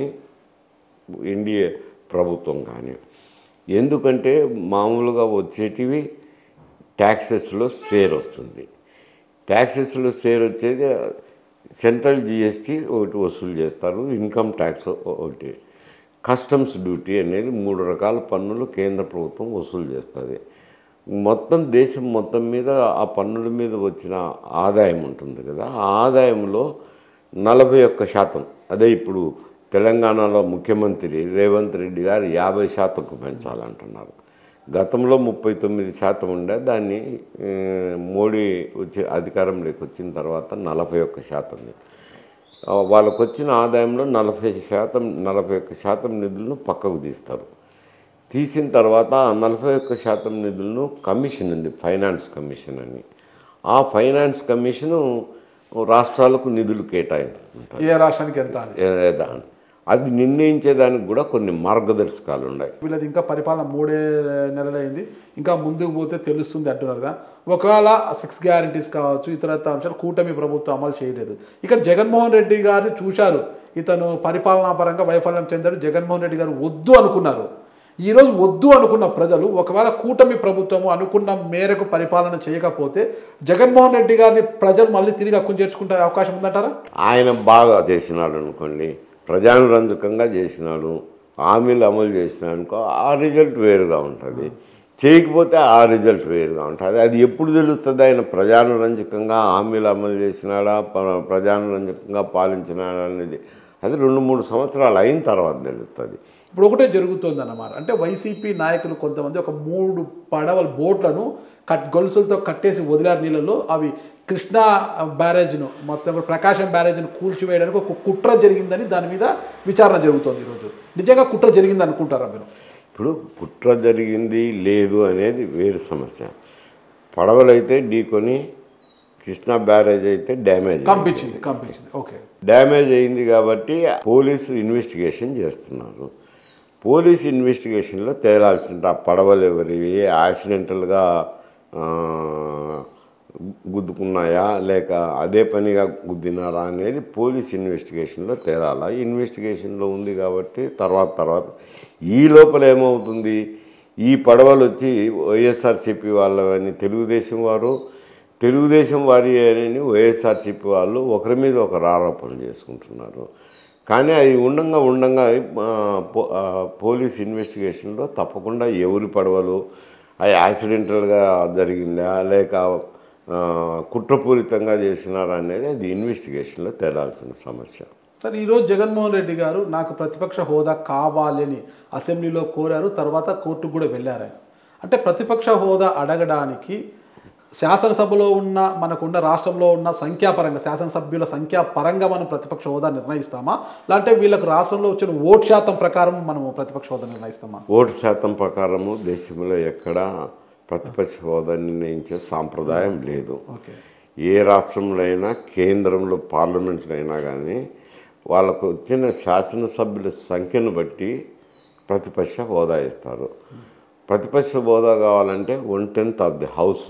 ఇండియా ప్రభుత్వం కానీ ఎందుకంటే మామూలుగా వచ్చేటివి ట్యాక్సెస్లో షేర్ వస్తుంది ట్యాక్సెస్లో షేర్ వచ్చేది సెంట్రల్ జిఎస్టీ ఒకటి వసూలు చేస్తారు ఇన్కమ్ ట్యాక్స్ ఒకటి కస్టమ్స్ డ్యూటీ అనేది మూడు రకాల పన్నులు కేంద్ర ప్రభుత్వం వసూలు చేస్తుంది మొత్తం దేశం మొత్తం మీద ఆ పన్నుల మీద వచ్చిన ఆదాయం ఉంటుంది కదా ఆ ఆదాయంలో నలభై ఒక్క శాతం అదే ఇప్పుడు తెలంగాణలో ముఖ్యమంత్రి రేవంత్ రెడ్డి గారు యాభై శాతంకు పెంచాలంటున్నారు గతంలో ముప్పై తొమ్మిది శాతం ఉండే దాన్ని ఆ, మోడీ వచ్చి అధికారంలోకి వచ్చిన తర్వాత నలభై ఒక్క శాతం ఆ, వాళ్ళకు వచ్చిన ఆదాయంలో నలభై శాతం నలభై ఒక్క శాతం నిధులను పక్కకు తీస్తారు తీసిన తర్వాత ఆ నలభై ఒక్క శాతం నిధులను కమిషన్ ఉంది ఫైనాన్స్ కమిషన్ అని ఆ ఫైనాన్స్ కమిషను రాష్ట్రాలకు నిధులు కేటాయిస్తుంటారు ఏ రాష్ట్రానికి ఎంత అని ఏ- దా- అది నిర్ణయించేదానికి కూడా కొన్ని మార్గదర్శకాలు ఉన్నాయి వీళ్ళది ఇంకా పరిపాలన మూడే నెలలైంది ఇంకా ముందుకు పోతే తెలుస్తుంది అంటున్నారు కదా ఒకవేళ సిక్స్ గ్యారంటీస్ కావచ్చు ఇతరత్ర అంశాలు కూటమి ప్రభుత్వం అమలు చేయలేదు ఇక్కడ జగన్మోహన్ రెడ్డి గారిని చూశారు ఇతను పరిపాలనా పరంగా వైఫల్యం చెందాడు జగన్మోహన్ రెడ్డి గారు వద్దు అనుకున్నారు ఈరోజు వద్దు అనుకున్న ప్రజలు ఒకవేళ కూటమి ప్రభుత్వము అనుకున్న మేరకు పరిపాలన చేయకపోతే జగన్మోహన్ రెడ్డి గారిని ప్రజలు మళ్ళీ తిరిగి హక్కును చేర్చుకుంటే అవకాశం ఉందంటారా ఆయన బాగా చేసినాడు అనుకోండి ప్రజానురంజకంగా చేసినాడు హామీలు అమలు చేసినాడు అనుకో ఆ రిజల్ట్ వేరుగా ఉంటుంది చేయకపోతే ఆ రిజల్ట్ వేరుగా ఉంటుంది అది ఎప్పుడు తెలుస్తుంది ఆయన ప్రజానురంజకంగా హామీలు అమలు చేసినాడా ప- ప్రజానురంజకంగా పాలించినాడా అనేది అది రెండు మూడు సంవత్సరాలు అయిన తర్వాత తెలుస్తుంది ఇప్పుడు ఒకటే జరుగుతుంది అన్నమాట అంటే వైసీపీ నాయకులు కొంతమంది ఒక మూడు పడవల బోట్లను కట్ గొలుసులతో కట్టేసి వదిలారు నీళ్ళలో అవి కృష్ణా బ్యారేజ్ను మొత్తం కూడా ప్రకాశం బ్యారేజ్ను కూల్చివేయడానికి ఒక కుట్ర జరిగిందని దాని మీద విచారణ జరుగుతోంది ఈరోజు నిజంగా కుట్ర జరిగింది అనుకుంటారా మీరు ఇప్పుడు కుట్ర జరిగింది లేదు అనేది వేరు సమస్య పడవలైతే ఢీకొని కృష్ణా బ్యారేజ్ అయితే డ్యామేజ్ అయింది. కంపించింది కంపించింది ఓకే డ్యామేజ్ అయింది కాబట్టి పోలీసు ఇన్వెస్టిగేషన్ చేస్తున్నారు పోలీస్ ఇన్వెస్టిగేషన్లో తేలాల్సిన ఆ పడవలు ఎవరివి యాక్సిడెంటల్గా ఆ, గుద్దుకున్నాయా లేక అదే పనిగా గుద్దినారా అనేది పోలీస్ ఇన్వెస్టిగేషన్లో తేలాలా ఇన్వెస్టిగేషన్లో ఉంది కాబట్టి తర్వాత తర్వాత ఈ లోపల ఏమవుతుంది ఈ పడవలు వచ్చి వైఎస్ఆర్సీపీ వాళ్ళని తెలుగుదేశం వారు తెలుగుదేశం వారి అని వైఎస్ఆర్సీపీ వాళ్ళు ఒకరి మీద ఒకరు ఆరోపణలు చేసుకుంటున్నారు కానీ అది ఉండంగా ఉండంగా ఆ, పో- ఆ, పోలీస్ ఇన్వెస్టిగేషన్లో తప్పకుండా ఎవరి పడవలు అది యాక్సిడెంటల్గా జరిగిందా లేక ఆ, కుట్రపూరితంగా చేసినారా అనేది అది ఇన్వెస్టిగేషన్లో తేలాల్సిన సమస్య సార్ ఈరోజు జగన్మోహన్ రెడ్డి గారు నాకు ప్రతిపక్ష హోదా కావాలని అసెంబ్లీలో కోరారు తర్వాత కోర్టుకు కూడా వెళ్ళారు ఆయన. అంటే ప్రతిపక్ష హోదా అడగడానికి శాసనసభలో ఉన్న మనకున్న రాష్ట్రంలో ఉన్న సంఖ్యాపరంగా శాసనసభ్యుల సంఖ్యాపరంగా మనం ప్రతిపక్ష హోదా నిర్ణయిస్తామా లేదంటే వీళ్ళకు రాష్ట్రంలో వచ్చిన ఓటు శాతం ప్రకారం మనము ప్రతిపక్ష హోదా నిర్ణయిస్తామా ఓటు శాతం ప్రకారము దేశంలో ఎక్కడా ప్రతిపక్ష హోదా నిర్ణయించే సాంప్రదాయం లేదు ఓకే ఏ రాష్ట్రంలో అయినా కేంద్రంలో పార్లమెంట్లో అయినా కానీ వాళ్ళకు వచ్చిన శాసనసభ్యుల సంఖ్యను బట్టి ప్రతిపక్ష హోదా ఇస్తారు ప్రతిపక్ష హోదా కావాలంటే one tenth of the house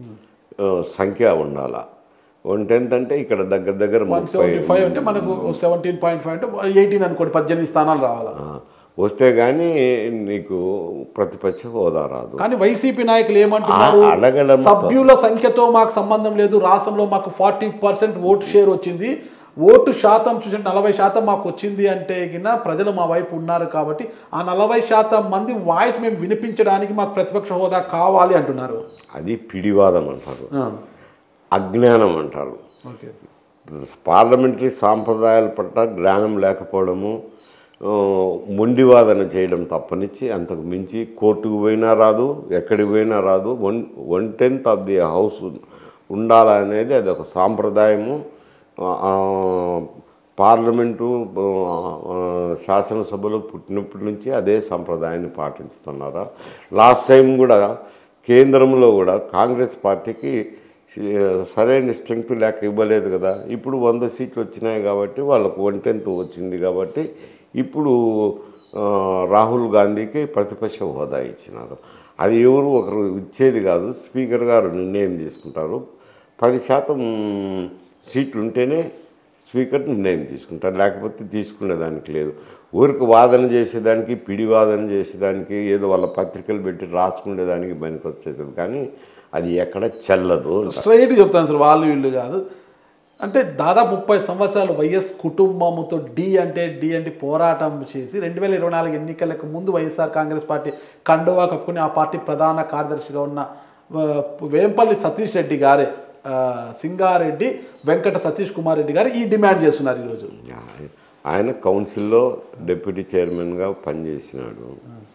సంఖ్య ఉండాల వన్ టెన్త్ అంటే ఇక్కడ దగ్గర దగ్గర వన్ ముప్పై సెవెంటీ ఫైవ్ అంటే మనకు సెవెంటీన్ పాయింట్ ఫైవ్ అంటే ఎయిటీన్ అనుకోండి పద్దెనిమిది స్థానాలు రావాలా ఆ, వస్తే కానీ నీకు ప్రతిపక్ష హోదా రాదు కానీ వైసీపీ నాయకులు ఏమంటున్నారు ఆ, అడగడం సభ్యుల సంఖ్యతో మాకు సంబంధం లేదు రాష్ట్రంలో మాకు ఫార్టీ పర్సెంట్ ఓటు షేర్ వచ్చింది ఓటు శాతం చూసి నలభై శాతం మాకు వచ్చింది అంటే గిన ప్రజలు మా వైపు ఉన్నారు కాబట్టి ఆ నలభై శాతం మంది వాయిస్ మేము వినిపించడానికి మాకు ప్రతిపక్ష హోదా కావాలి అంటున్నారు అది పిడివాదం అంటారు అజ్ఞానం అంటారు ఓకే పార్లమెంటరీ సాంప్రదాయాల పట్ల జ్ఞానం లేకపోవడము ఆ, మొండివాదన చేయడం తప్పనిచ్చి అంతకు మించి కోర్టుకు పోయినా రాదు ఎక్కడికి పోయినా రాదు one one tenth of the house ఉండాలనేది అది ఒక సాంప్రదాయము ఆ, పార్లమెంటు ఆ, ఆ, శాసనసభలో పుట్టినప్పటి నుంచి అదే సంప్రదాయాన్ని పాటిస్తున్నారు లాస్ట్ టైం కూడా కేంద్రంలో కూడా కాంగ్రెస్ పార్టీకి ఆ, సరైన స్ట్రెంగ్త్ లేక ఇవ్వలేదు కదా ఇప్పుడు వంద సీట్లు వచ్చినాయి కాబట్టి వాళ్ళకు వన్ టెన్త్ వచ్చింది కాబట్టి ఇప్పుడు ఆ, రాహుల్ గాంధీకి ప్రతిపక్ష హోదా ఇచ్చినారు అది ఎవరు ఒకరు ఇచ్చేది కాదు స్పీకర్ గారు నిర్ణయం తీసుకుంటారు పది శాతం సీట్లు ఉంటేనే స్పీకర్ నిర్ణయం తీసుకుంటారు లేకపోతే తీసుకునేదానికి లేదు ఊరికి వాదన చేసేదానికి పిడి వాదన చేసేదానికి ఏదో వాళ్ళ పత్రికలు పెట్టి రాసుకునేదానికి పనికి వచ్చేది కానీ అది ఎక్కడ చెల్లదు స్ట్రైట్ చెప్తాను సార్ వాళ్ళు వీళ్ళు కాదు అంటే దాదాపు ముప్పై సంవత్సరాలు వైఎస్ కుటుంబంతో డి అంటే డి అంటే పోరాటం చేసి రెండు వేల ఇరవై నాలుగు ఎన్నికలకు ముందు వైఎస్ఆర్ కాంగ్రెస్ పార్టీ కండువా కప్పుకుని ఆ పార్టీ ప్రధాన కార్యదర్శిగా ఉన్న ఆ, వేంపల్లి సతీష్ రెడ్డి గారే ఆ, సింగారెడ్డి వెంకట సతీష్ కుమార్ రెడ్డి గారు ఈ డిమాండ్ చేస్తున్నారు ఈరోజు ఆయన కౌన్సిల్లో డిప్యూటీ చైర్మన్గా పనిచేసినాడు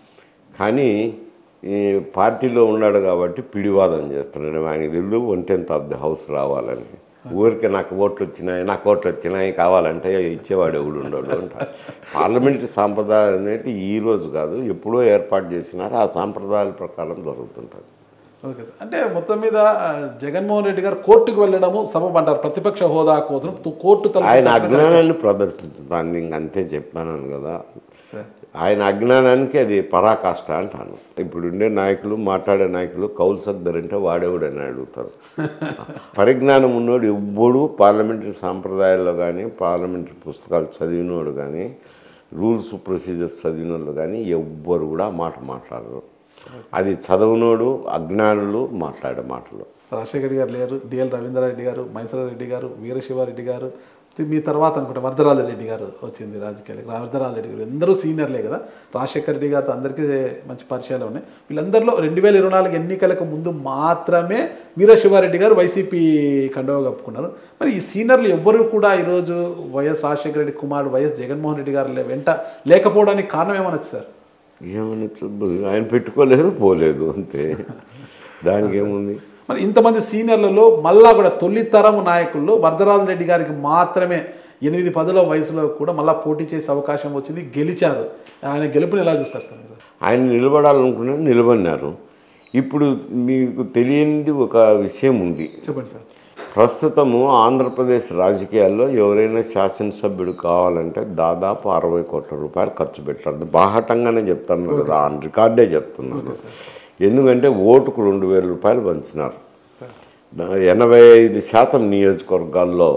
కానీ ఈ పార్టీలో ఉన్నాడు కాబట్టి పిడివాదం చేస్తున్నాడు ఆయనకి తెలియదు one tenth of the house రావాలని ఊరికే నాకు ఓట్లు వచ్చినాయి నాకు ఓట్లు వచ్చినాయి కావాలంటే ఇచ్చేవాడు ఎవడు ఉండడు అంట పార్లమెంటరీ సాంప్రదాయం అనేది ఈ రోజు కాదు ఎప్పుడో ఏర్పాటు చేసినారు ఆ సాంప్రదాయాల ప్రకారం జరుగుతుంటుంది ఓకే సార్ అంటే మొత్తం మీద ఆ, జగన్మోహన్ రెడ్డి గారు కోర్టుకు వెళ్ళడము సబబ్ అంటారు ప్రతిపక్ష హోదా కోసం తు- కోర్టు తలుపు ఆయన తట్టడం అజ్ఞానాన్ని ప్రదర్శించుతాను ఇంక అంతే చెప్తాను కదా ఆయన అజ్ఞానానికి అది పరాకాష్ట అంటాను ఇప్పుడుండే నాయకులు మాట్లాడే నాయకులు కౌలు సర్దరంటే వాడేవాడని అడుగుతారు పరిజ్ఞానం ఉన్నోడు ఎవ్వడు పార్లమెంటరీ సాంప్రదాయాల్లో కానీ పార్లమెంటరీ పుస్తకాలు చదివినోడు కానీ రూల్స్ ప్రొసీజర్స్ చదివినోళ్ళు కానీ ఎవ్వరు కూడా ఆ మాట మాట్లాడరు అది చదవనోడు అజ్ఞానులు మాట్లాడే మాటలు రాజశేఖర్ రెడ్డి గారు లేరు డిఎల్ రవీంద్రారెడ్డి గారు మైసూర రెడ్డి గారు వీరశివారెడ్డి గారు తి- మీ తర్వాత అనుకుంటా వరదరాజ రెడ్డి గారు వచ్చింది రాజకీయాలకు వరదరాజ రెడ్డి గారు అందరూ సీనియర్లే కదా రాజశేఖర్ రెడ్డి గారితో అందరికీ మంచి పరిచయాలు ఉన్నాయి వీళ్ళందరిలో రెండు వేల ఇరవై నాలుగు ఎన్నికలకు ముందు మాత్రమే వీరశివారెడ్డి గారు వైసీపీ కండవ కప్పుకున్నారు మరి ఈ సీనియర్లు ఎవ్వరూ కూడా ఈరోజు వైఎస్ రాజశేఖర రెడ్డి కుమారుడు వైఎస్ జగన్మోహన్ రెడ్డి గారు లే- వెంట లేకపోవడానికి కారణం ఏమనొచ్చు సార్ ఏమనొచ్చు ఆయన పెట్టుకోలేదు పోలేదు అంతే దానికి ఏముంది మరి ఇంతమంది సీనియర్లలో మళ్ళా కూడా తొలి తరం నాయకుల్లో వరదరాజు రెడ్డి గారికి మాత్రమే ఎనిమిది పదుల వయసులో కూడా మళ్ళా పోటీ చేసే అవకాశం వచ్చింది గెలిచారు ఆయన గెలుపుని ఎలా చూస్తారు సార్ మీరు ఆయన నిలబడాలనుకున్నారు నిలబడినారు ఇప్పుడు మీకు తెలియనిది ఒక విషయం ఉంది చెప్పండి సార్ ప్రస్తుతము ఆంధ్రప్రదేశ్ రాజకీయాల్లో ఎవరైనా శాసనసభ్యుడు కావాలంటే దాదాపు అరవై కోట్ల రూపాయలు ఖర్చు పెట్టారు బాహటంగానే చెప్తాను కదా ఆ రికార్డే చెప్తున్నాను ఎందుకంటే ఓటుకు రెండు వేల రూపాయలు పంచినారు దా- ఎనభై ఐదు శాతం నియోజకవర్గాల్లో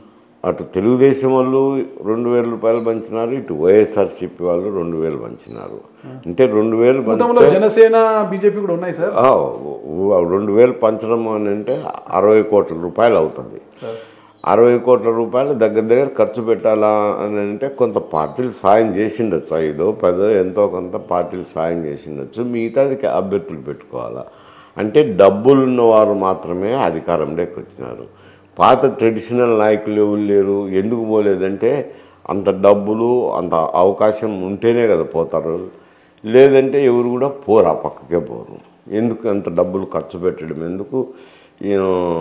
అటు తెలుగుదేశం వాళ్ళు రెండు వేల రూపాయలు పంచినారు ఇటు వైఎస్ఆర్సీపీ వాళ్ళు రెండు వేలు పంచినారు అంటే రెండు వేలు కుటుంబంలో పంచితే జనసేన బీజేపీ కూడా ఉన్నాయి సార్ ఆ, ఉ- రెండు వేలు పంచడం అని అంటే అరవై కోట్ల రూపాయలు అవుతుంది అరవై కోట్ల రూపాయలు దగ్గర దగ్గర ఖర్చు పెట్టాలా అని అంటే కొంత పార్టీలు సాయం చేసిండొచ్చు ఐదో పదో ఎంతో కొంత పార్టీలు సాయం చేసిండొచ్చు మిగతాది అభ్యర్థులు పెట్టుకోవాలా అంటే డబ్బులు ఉన్నవారు మాత్రమే అధికారంలోకి వచ్చినారు పాత ట్రెడిషనల్ నాయకులు ఎవరు లేరు ఎందుకు పోలేదంటే అంత డబ్బులు అంత అవకాశం ఉంటేనే కదా పోతారు లేదంటే ఎవరు కూడా పోరు ఆ పక్కకే పోరు ఎందుకు అంత డబ్బులు ఖర్చు పెట్టడం ఎందుకు ఈ,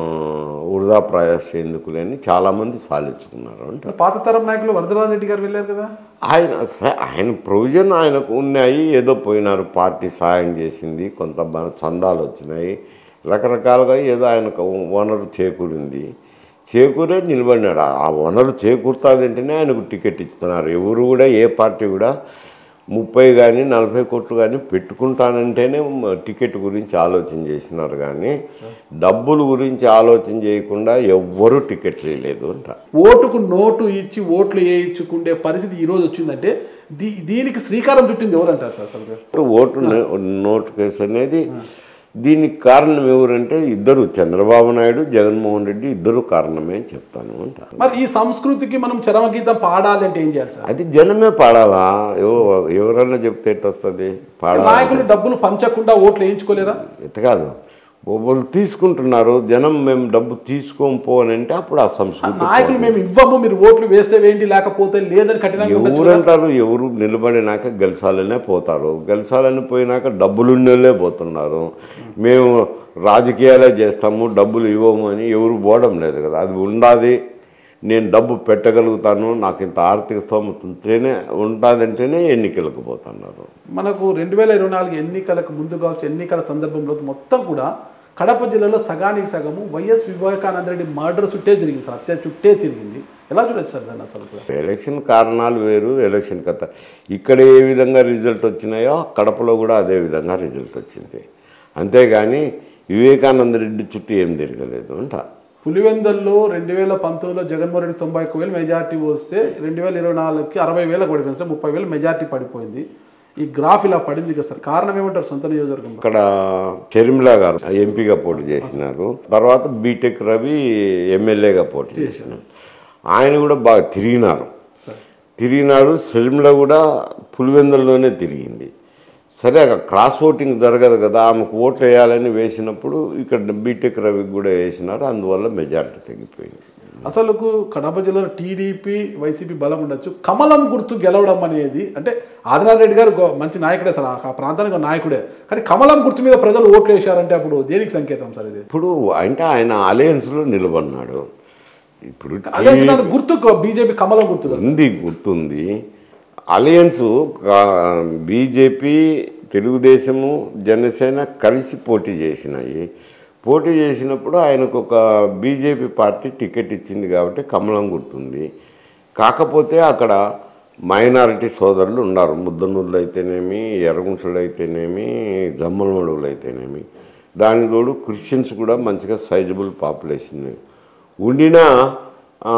వృధా ప్రయాస ఎందుకు లేని చాలామంది సాలించుకున్నారు అంటే పాత తరం నాయకులు వరదరాజు రెడ్డి గారు వెళ్ళారు కదా ఆయన సరే, ఆయన ప్రొవిజన్ ఆయనకు ఉన్నాయి ఏదో పోయినారు పార్టీ సాయం చేసింది కొంత బ- చందాలు వచ్చినాయి రకరకాలుగా ఏదో ఆయనకు వనరు చేకూరింది చేకూరే నిలబడినాడు ఆ- ఆ వనరు చేకూరుతుందంటేనే ఆయనకు టికెట్ ఇస్తున్నారు ఎవరు కూడా ఏ పార్టీ కూడా ముప్పై కానీ నలభై కోట్లు కానీ పెట్టుకుంటానంటేనే మ- టికెట్ గురించి ఆలోచన చేసినారు కానీ డబ్బుల గురించి ఆలోచన చేయకుండా ఎవ్వరూ టికెట్లు వేయలేదు అంట ఓటుకు నోటు ఇచ్చి ఓట్లు వేయించుకుండే పరిస్థితి ఈ రోజు వచ్చిందంటే దీ దీనికి శ్రీకారం చుట్టింది ఎవరు అంటారు సార్ అసలు ఓటు నే- నోటు కేసు అనేది దీనికి కారణం ఎవరంటే ఇద్దరు చంద్రబాబు నాయుడు జగన్మోహన్ రెడ్డి ఇద్దరు కారణమే అని చెప్తాను అంట మరి ఈ సంస్కృతికి మనం చరమగీతం పాడాలి అంటే ఏం చేయాలి సార్ అది జనమే పాడాలా ఎవ- ఎవరన్నా చెప్తే ఎట్టొస్తుంది పాడాలి నాయకులు డబ్బులు పంచకుండా ఓట్లు వేయించుకోలేరా ఎట్ట కాదు వాళ్ళు తీసుకుంటున్నారు జనం మేము డబ్బు తీసుకోం పో అని అంటే అప్పుడు ఆ సంస్కృతి నాయకులు మేము ఇవ్వము మీరు ఓట్లు వేస్తే వేయండి లేకపోతే లేదని కఠినంగా ఉండొచ్చు కదా. ఎవరంటారు ఎవరు నిలబడినాక గెలిచాలనే పోతారు గెలిచాలని పోయినాక డబ్బులున్నోళ్ళే పోతున్నారు మేము రాజకీయాలే చేస్తాము డబ్బులు ఇవ్వము అని ఎవరు పోవడం లేదు కదా అది ఉండాది నేను డబ్బు పెట్టగలుగుతాను నాకు ఇంత ఆర్థిక స్తోమత ఉంటేనే ఉంటుందంటేనే ఎన్నికలకు పోతున్నారు మనకు రెండు వేల ఇరవై నాలుగు ఎన్నికలకు ముందు కావచ్చు ఎన్నికల సందర్భంలో మొత్తం కూడా కడప జిల్లాలో సగానికి సగము వైఎస్ వివేకానంద రెడ్డి మర్డర్ చుట్టే తిరిగింది సార్ హత్య చుట్టే తిరిగింది ఎలా చూడొచ్చు సార్ దాన్ని అసలు కూడా? ఎలక్షన్ కారణాలు వేరు ఎలక్షన్ కథ ఇక్కడ ఏ విధంగా రిజల్ట్ వచ్చినాయో కడపలో కూడా అదే విధంగా రిజల్ట్ వచ్చింది అంతేగాని వివేకానంద రెడ్డి చుట్టూ ఏం తిరగలేదు అంట పులివెందల్లో రెండు వేల పంతొమ్మిదిలో జగన్మోహన్ రెడ్డి తొంభై ఒక్క వేలు మెజార్టీ వస్తే రెండు వేల ఇరవై నాలుగుకి అరవై వేలకు పడిపోయింది అంటే ముప్పై వేలు మెజార్టీ పడిపోయింది ఈ గ్రాఫ్ ఇలా పడింది కదా సార్ కారణం ఏమంటారు సొంత నియోజకవర్గంలో అక్కడ షర్మిలా గారు ఎంపీగా పోటీ చేసినారు తర్వాత బీటెక్ రవి ఎమ్మెల్యేగా పోటీ చేసినారు ఆయన కూడా బాగా తిరిగినారు తిరిగినాడు షర్మిల కూడా పులివెందుల్లోనే తిరిగింది సరే అక్కడ క్రాస్ ఓటింగ్ జరగదు కదా ఆమెకు ఓట్లు వేయాలని వేసినప్పుడు ఇక్కడ బీటెక్ రవికి కూడా వేసినారు అందువల్ల మెజారిటీ తగ్గిపోయింది అసలుకు కడప జిల్లాలో టీడీపీ వైసీపీ బలం ఉండొచ్చు కమలం గుర్తు గెలవడం అనేది అంటే ఆదినారాయణ రెడ్డి గారు గొ- మంచి నాయకుడే సార్ ఆ ప్రాంతానికి ఒక నాయకుడే కానీ కమలం గుర్తు మీద ప్రజలు ఓట్లు వేశారంటే అప్పుడు దేనికి సంకేతం సార్ ఇది ఇప్పుడు అంటే ఆయన అలయన్స్లో నిలబడినాడు ఇప్పుడు అదే దాని గుర్తు బీజేపీ కమలం గుర్తు కదా ఉంది గుర్తుంది అలయన్స్ బీజేపీ తెలుగుదేశము జనసేన కలిసి పోటీ చేసినాయి పోటీ చేసినప్పుడు ఆయనకు ఒక బీజేపీ పార్టీ టికెట్ ఇచ్చింది కాబట్టి కమలం గుర్తుంది కాకపోతే అక్కడ మైనారిటీ సోదరులు ఉన్నారు ముద్దనూళ్ళు అయితేనేమి ఎర్రగుంటలు అయితేనేమి జమ్మలమడుగులు అయితేనేమి దాని తోడు క్రిస్టియన్స్ కూడా మంచిగా సైజబుల్ పాపులేషన్ ఉండినా ఆ,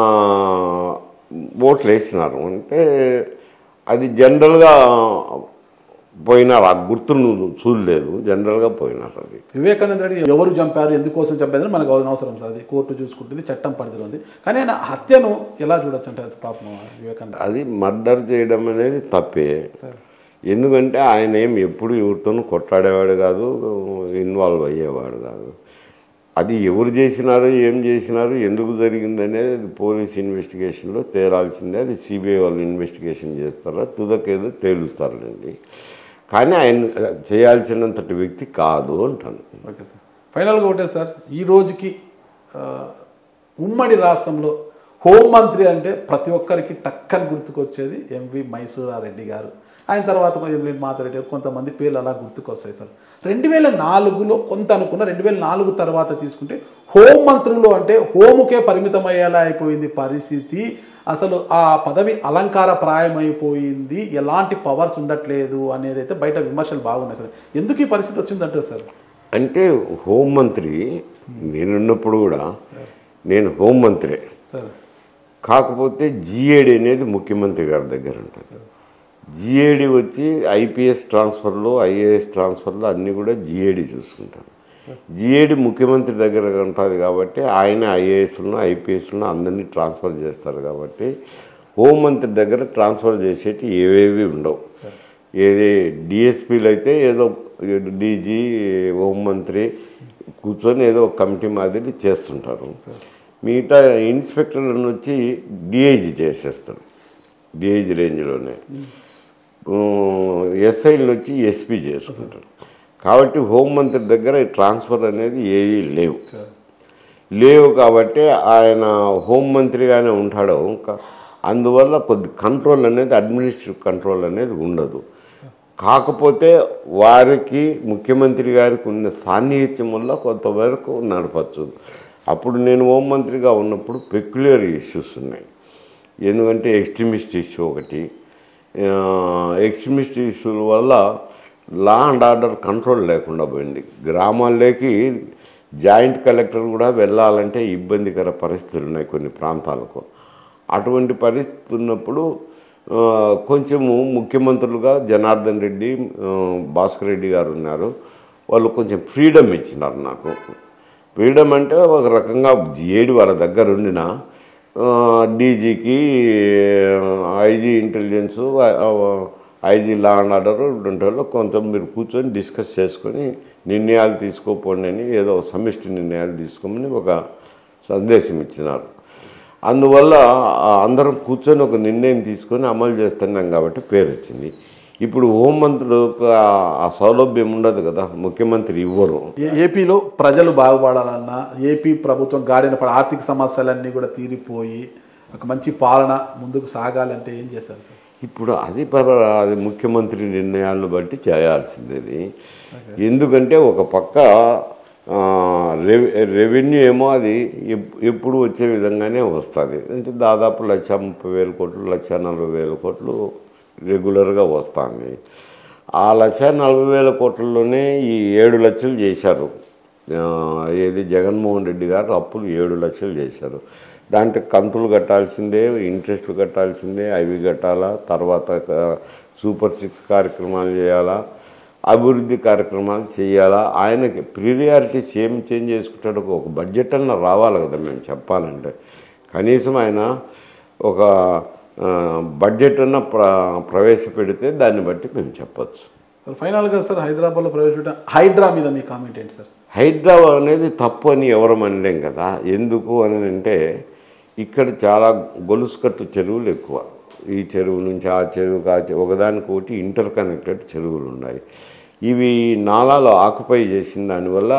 ఓట్లు వేసినారు అంటే అది జనరల్గా పోయినారు ఆ గుర్తును చూడలేదు జనరల్గా పోయినారు అది వివేకానంద రెడ్డి ఎవరు చంపారు ఎందుకోసం చంపారని మనకు అవసరం సార్ అది కోర్టు చూసుకుంటుంది చట్టం పరిధిలో ఉంది కానీ ఆయన హత్యను ఎలా చూడొచ్చు అంటే అది పాపం వివేకానంద అది మర్డర్ చేయడం అనేది తప్పే ఎందుకంటే ఆయన ఏం ఎప్పుడు ఎవరితోనూ కొట్లాడేవాడు కాదు ఇన్వాల్వ్ అయ్యేవాడు కాదు అది ఎవరు చేసినారు ఏం చేసినారు ఎందుకు జరిగింది అనేది అది పోలీస్ ఇన్వెస్టిగేషన్లో తేలాల్సిందే అది సిబిఐ వాళ్ళు ఇన్వెస్టిగేషన్ చేస్తారా తుదకేదో తేలుస్తారులేండి కానీ ఆయన చేయాల్సినంతటి వ్యక్తి కాదు అంటాను ఓకే సార్ ఫైనల్గా ఒకటే సార్ ఈ రోజుకి ఆ, ఉమ్మడి రాష్ట్రంలో హోంమంత్రి అంటే ప్రతి ఒక్కరికి టక్కని గుర్తుకొచ్చేది ఎంవి మైసూరారెడ్డి గారు ఆయన తర్వాత కొంచెం మాతారెడ్డి గారు కొంతమంది పేర్లు అలా గుర్తుకొస్తాయి సార్ రెండు వేల నాలుగులో కొంత అనుకున్న రెండు వేల నాలుగు తర్వాత తీసుకుంటే హోంమంత్రులు అంటే హోముకే పరిమితమయ్యేలా అయిపోయింది పరిస్థితి అసలు ఆ పదవి అలంకార ప్రాయమైపోయింది ఎలాంటి పవర్స్ ఉండట్లేదు అనేది అయితే బయట విమర్శలు బాగున్నాయి సార్ ఎందుకు ఈ పరిస్థితి వచ్చిందంటే సార్ అంటే హోంమంత్రి నేనున్నప్పుడు కూడా నేను హోంమంత్రే సార్ కాకపోతే జిఏడి అనేది ముఖ్యమంత్రి గారి దగ్గర ఉంటుంది జిఏడి వచ్చి ఐపీఎస్ ట్రాన్స్ఫర్లో ఐఏఎస్ ట్రాన్స్ఫర్లో అన్నీ కూడా జిఏడి చూసుకుంటారు జిఏడి ముఖ్యమంత్రి దగ్గర ఉంటుంది కాబట్టి ఆయన ఐఏఎస్లను ఐపీఎస్లను అందరినీ ట్రాన్స్ఫర్ చేస్తారు కాబట్టి హోంమంత్రి దగ్గర ట్రాన్స్ఫర్ చేసేటి ఏవేవి ఉండవు ఏది డిఎస్పీలు అయితే ఏదో డీజీ హోంమంత్రి కూర్చొని ఏదో ఒక కమిటీ మాదిరి చేస్తుంటారు మిగతా ఇన్స్పెక్టర్లను వచ్చి డిఐజీ చేసేస్తారు డిఐజీ రేంజ్లోనే ఎస్ఐలను వచ్చి ఎస్పీ చేసుకుంటారు కాబట్టి హోంమంత్రి దగ్గర ఈ ట్రాన్స్ఫర్ అనేది ఏవి లేవు లేవు కాబట్టి ఆయన హోంమంత్రిగానే ఉంటాడు ఇంకా అందువల్ల కొద్ది కంట్రోల్ అనేది అడ్మినిస్ట్రేటివ్ కంట్రోల్ అనేది ఉండదు కాకపోతే వారికి ముఖ్యమంత్రి గారికి ఉన్న సాన్నిహిత్యం వల్ల కొంతవరకు నడపచ్చు అప్పుడు నేను హోంమంత్రిగా ఉన్నప్పుడు పెక్యులర్ ఇష్యూస్ ఉన్నాయి ఎందుకంటే ఎక్స్ట్రీమిస్ట్ ఇష్యూ ఒకటి ఎక్స్ట్రీమిస్ట్ ఇష్యూల వల్ల లా అండ్ ఆర్డర్ కంట్రోల్ లేకుండా పోయింది గ్రామాల్లోకి జాయింట్ కలెక్టర్ కూడా వెళ్ళాలంటే ఇబ్బందికర పరిస్థితులు ఉన్నాయి కొన్ని ప్రాంతాలకు అటువంటి పరిస్థితి ఉన్నప్పుడు ఆ, కొంచెము ముఖ్యమంత్రులుగా జనార్దన్ రెడ్డి ఆ, భాస్కర్ రెడ్డి గారు ఉన్నారు వాళ్ళు కొంచెం ఫ్రీడమ్ ఇచ్చినారు నాకు ఫ్రీడమ్ అంటే ఒక రకంగా ఏడు వాళ్ళ దగ్గర ఉండిన డీజీకి IG intelligence IG law and order ఇటువంటి వాళ్ళు కొంచెం మీరు కూర్చొని డిస్కస్ చేసుకొని నిర్ణయాలు తీసుకోపోండి అని ఏదో సమిష్టి నిర్ణయాలు తీసుకోమని ఒక సందేశం ఇచ్చినారు అందువల్ల ఆ అందరం కూర్చొని ఒక నిర్ణయం తీసుకొని అమలు చేస్తున్నాం కాబట్టి పేరు వచ్చింది ఇప్పుడు హోంమంత్రులకు ఆ- ఆ సౌలభ్యం ఉండదు కదా ముఖ్యమంత్రి ఇవ్వరు ఏ- ఏపీలో ప్రజలు బాగుపడాలన్నా ఏపీ ప్రభుత్వం గాడిన పడ ఆర్థిక సమస్యలన్నీ కూడా తీరిపోయి ఒక మంచి పాలన ముందుకు సాగాలంటే ఏం చేస్తారు సార్ ఇప్పుడు అది పర అది ముఖ్యమంత్రి నిర్ణయాలను బట్టి చేయాల్సిందేది ఎందుకంటే ఒక పక్క ఆ, రెవె రెవెన్యూ ఏమో అది ఎప్- ఎప్పుడు వచ్చే విధంగానే వస్తుంది అంటే దాదాపు లక్ష ముప్పై వేల కోట్లు లక్ష నలభై వేల కోట్లు రెగ్యులర్గా వస్తుంది ఆ లక్ష నలభై వేల కోట్లలోనే ఈ ఏడు లక్షలు చేశారు ఆ, ఏది జగన్మోహన్ రెడ్డి గారు అప్పులు ఏడు లక్షలు చేశారు దాంట్లో కంతులు కట్టాల్సిందే ఇంట్రెస్ట్లు కట్టాల్సిందే అవి కట్టాలా తర్వాత క- సూపర్ సిక్స్ కార్యక్రమాలు చేయాలా అభివృద్ధి కార్యక్రమాలు చేయాలా ఆయనకి ప్రియారిటీస్ ఏం చేంజ్ చేసుకుంటాడో ఒక బడ్జెట్ అన్న రావాలి కదా మేము చెప్పాలంటే కనీసం ఆయన ఒక ఆ, బడ్జెట్ అన్న ప్ర ప్రవేశపెడితే దాన్ని బట్టి మేము చెప్పొచ్చు సార్ ఫైనల్గా సార్ హైదరాబాద్లో ప్రవేశపెట్టిన హైడ్రా మీద మీ కామెంట్ ఏంటి సార్ హైదరాబాద్ అనేది తప్పు అని ఎవరు అనలేం కదా ఎందుకు అని అంటే ఇక్కడ చాలా గొలుసుకట్టు చెరువులు ఎక్కువ ఈ చెరువు నుంచి ఆ చెరువుకి ఆ చెరువు ఒకదానికొకటి ఇంటర్ కనెక్టెడ్ చెరువులు ఉన్నాయి ఇవి నాలాలో ఆకుపై చేసిన దానివల్ల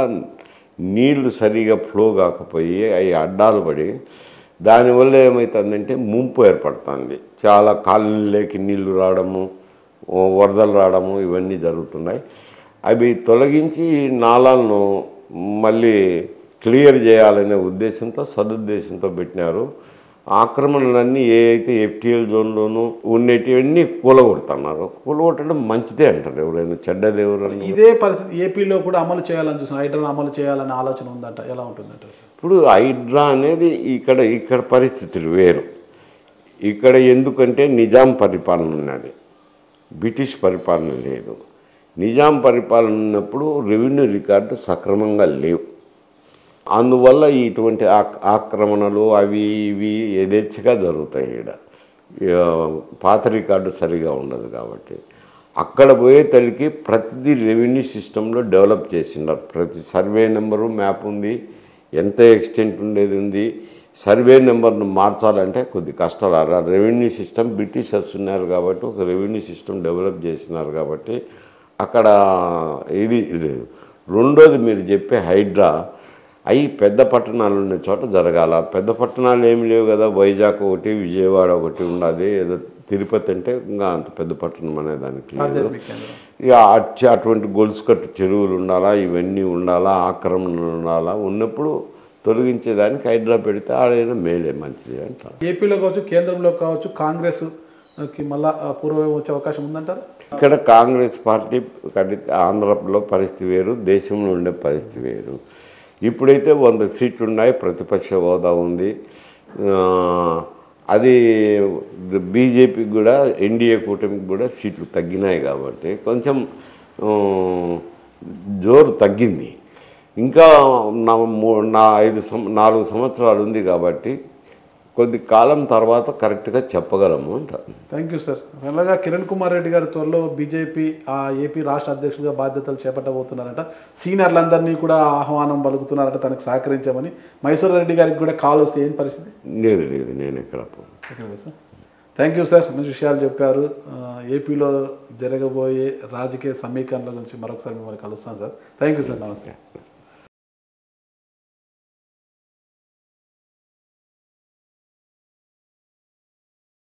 నీళ్లు సరిగా ఫ్లో కాకపోయి అవి అడ్డాలు పడి దానివల్ల ఏమవుతుందంటే ముంపు ఏర్పడుతుంది చాలా కాళ్ళకి నీళ్లు రావడము ఓ వరదలు రావడము ఇవన్నీ జరుగుతున్నాయి అవి తొలగించి నాళాలను మళ్ళీ క్లియర్ చేయాలనే ఉద్దేశంతో సదుద్దేశంతో పెట్టినారు ఆక్రమణలన్నీ ఏ అయితే ఎఫ్టీఎల్ జోన్లోనూ ఉండేటివన్నీ కూలగొడుతున్నారు కూలగొట్టడం మంచిదే అంటారు ఎవరైనా చెడ్డది ఎవరైనా ఇదే పరిస్థితి ఏపీలో కూడా అమలు చేయాలని చూస్తున్నారు హైడ్రాను అమలు చేయాలనే ఆలోచన ఉందంట ఎలా ఉంటుందంట సార్ ఇప్పుడు హైడ్రా అనేది ఇక్కడ ఇక్కడ పరిస్థితులు వేరు ఇక్కడ ఎందుకంటే నిజాం పరిపాలన ఉన్నది బ్రిటిష్ పరిపాలన లేదు నిజాం పరిపాలన ఉన్నప్పుడు రెవెన్యూ రికార్డు సక్రమంగా లేవు అందువల్ల ఇటువంటి ఆక్- ఆక్రమణలు అవి ఇవి యథేచ్ఛగా జరుగుతాయి ఇక్కడ ఇక పాత రికార్డు సరిగా ఉండదు కాబట్టి అక్కడ పోయే తల్లికి ప్రతిదీ రెవెన్యూ సిస్టంలో డెవలప్ చేసిండారు ప్రతి సర్వే నెంబరు మ్యాప్ ఉంది ఎంత ఎక్స్టెంట్ ఉండేది ఉంది సర్వే నెంబర్ను మార్చాలంటే కొద్ది కష్టాలు ఆ రెవెన్యూ సిస్టమ్ బ్రిటిషర్స్ ఉన్నారు కాబట్టి ఒక రెవెన్యూ సిస్టమ్ డెవలప్ చేసినారు కాబట్టి అక్కడ ఇది ఇది రెండోది మీరు చెప్పే హైడ్రా అవి పెద్ద పట్టణాలు ఉన్న చోట జరగాల పెద్ద పట్టణాలు ఏమి లేవు కదా వైజాగ్ ఒకటి విజయవాడ ఒకటి ఉన్నది ఏదో తిరుపతి అంటే ఇంకా అంత పెద్ద పట్టణం అనే దానికి లేదు ఆధ్యాత్మిక కేంద్రం ఇక అచ్చి అటువంటి గొలుసు కట్టు చెరువులు ఉండాలా ఇవన్నీ ఉండాలా ఆక్రమణలు ఉండాలా ఉన్నప్పుడు తొలగించేదానికి హైడ్రా పెడితే ఆడైనా మేలే మంచిది అంటారు ఏపీలో కావచ్చు కేంద్రంలో కావచ్చు కాంగ్రెస్ కి మళ్ళా ఆ, పూర్వం వచ్చే అవకాశం ఉందంటారు ఇక్కడ కాంగ్రెస్ పార్టీ కది- ఆంధ్రలో పరిస్థితి వేరు దేశంలో ఉండే పరిస్థితి వేరు ఇప్పుడైతే వంద సీట్లు ఉన్నాయి ప్రతిపక్ష హోదా ఉంది ఆ, అది బీజేపీకి కూడా ఎన్డీఏ కూటమికి కూడా సీట్లు తగ్గినాయి కాబట్టి కొంచెం ఆ, జోరు తగ్గింది ఇంకా నా మూ- నా ఐదు సం నాలుగు సంవత్సరాలు ఉంది కాబట్టి కొద్ది కాలం తర్వాత కరెక్ట్గా చెప్పగలము అంటారు థ్యాంక్ యూ సార్ అలాగా కిరణ్ కుమార్ రెడ్డి గారి త్వరలో బీజేపీ ఆ ఏపీ రాష్ట్ర అధ్యక్షుడిగా బాధ్యతలు చేపట్టబోతున్నారట సీనియర్లందరినీ కూడా ఆహ్వానం పలుకుతున్నారట తనకు సహకరించామని మైసూర్ రెడ్డి గారికి కూడా కాల్ వస్తే ఏం పరిస్థితి లేదు లేదు నేను ఎక్కడ పోను. Okay sir thank you sir మంచి విషయాలు చెప్పారు ఆ, ఏపీలో జరగబోయే రాజకీయ సమీకరణల గురించి మరొకసారి మిమ్మల్ని కలుస్తాను సార్ థ్యాంక్ యూ సార్ నమస్తే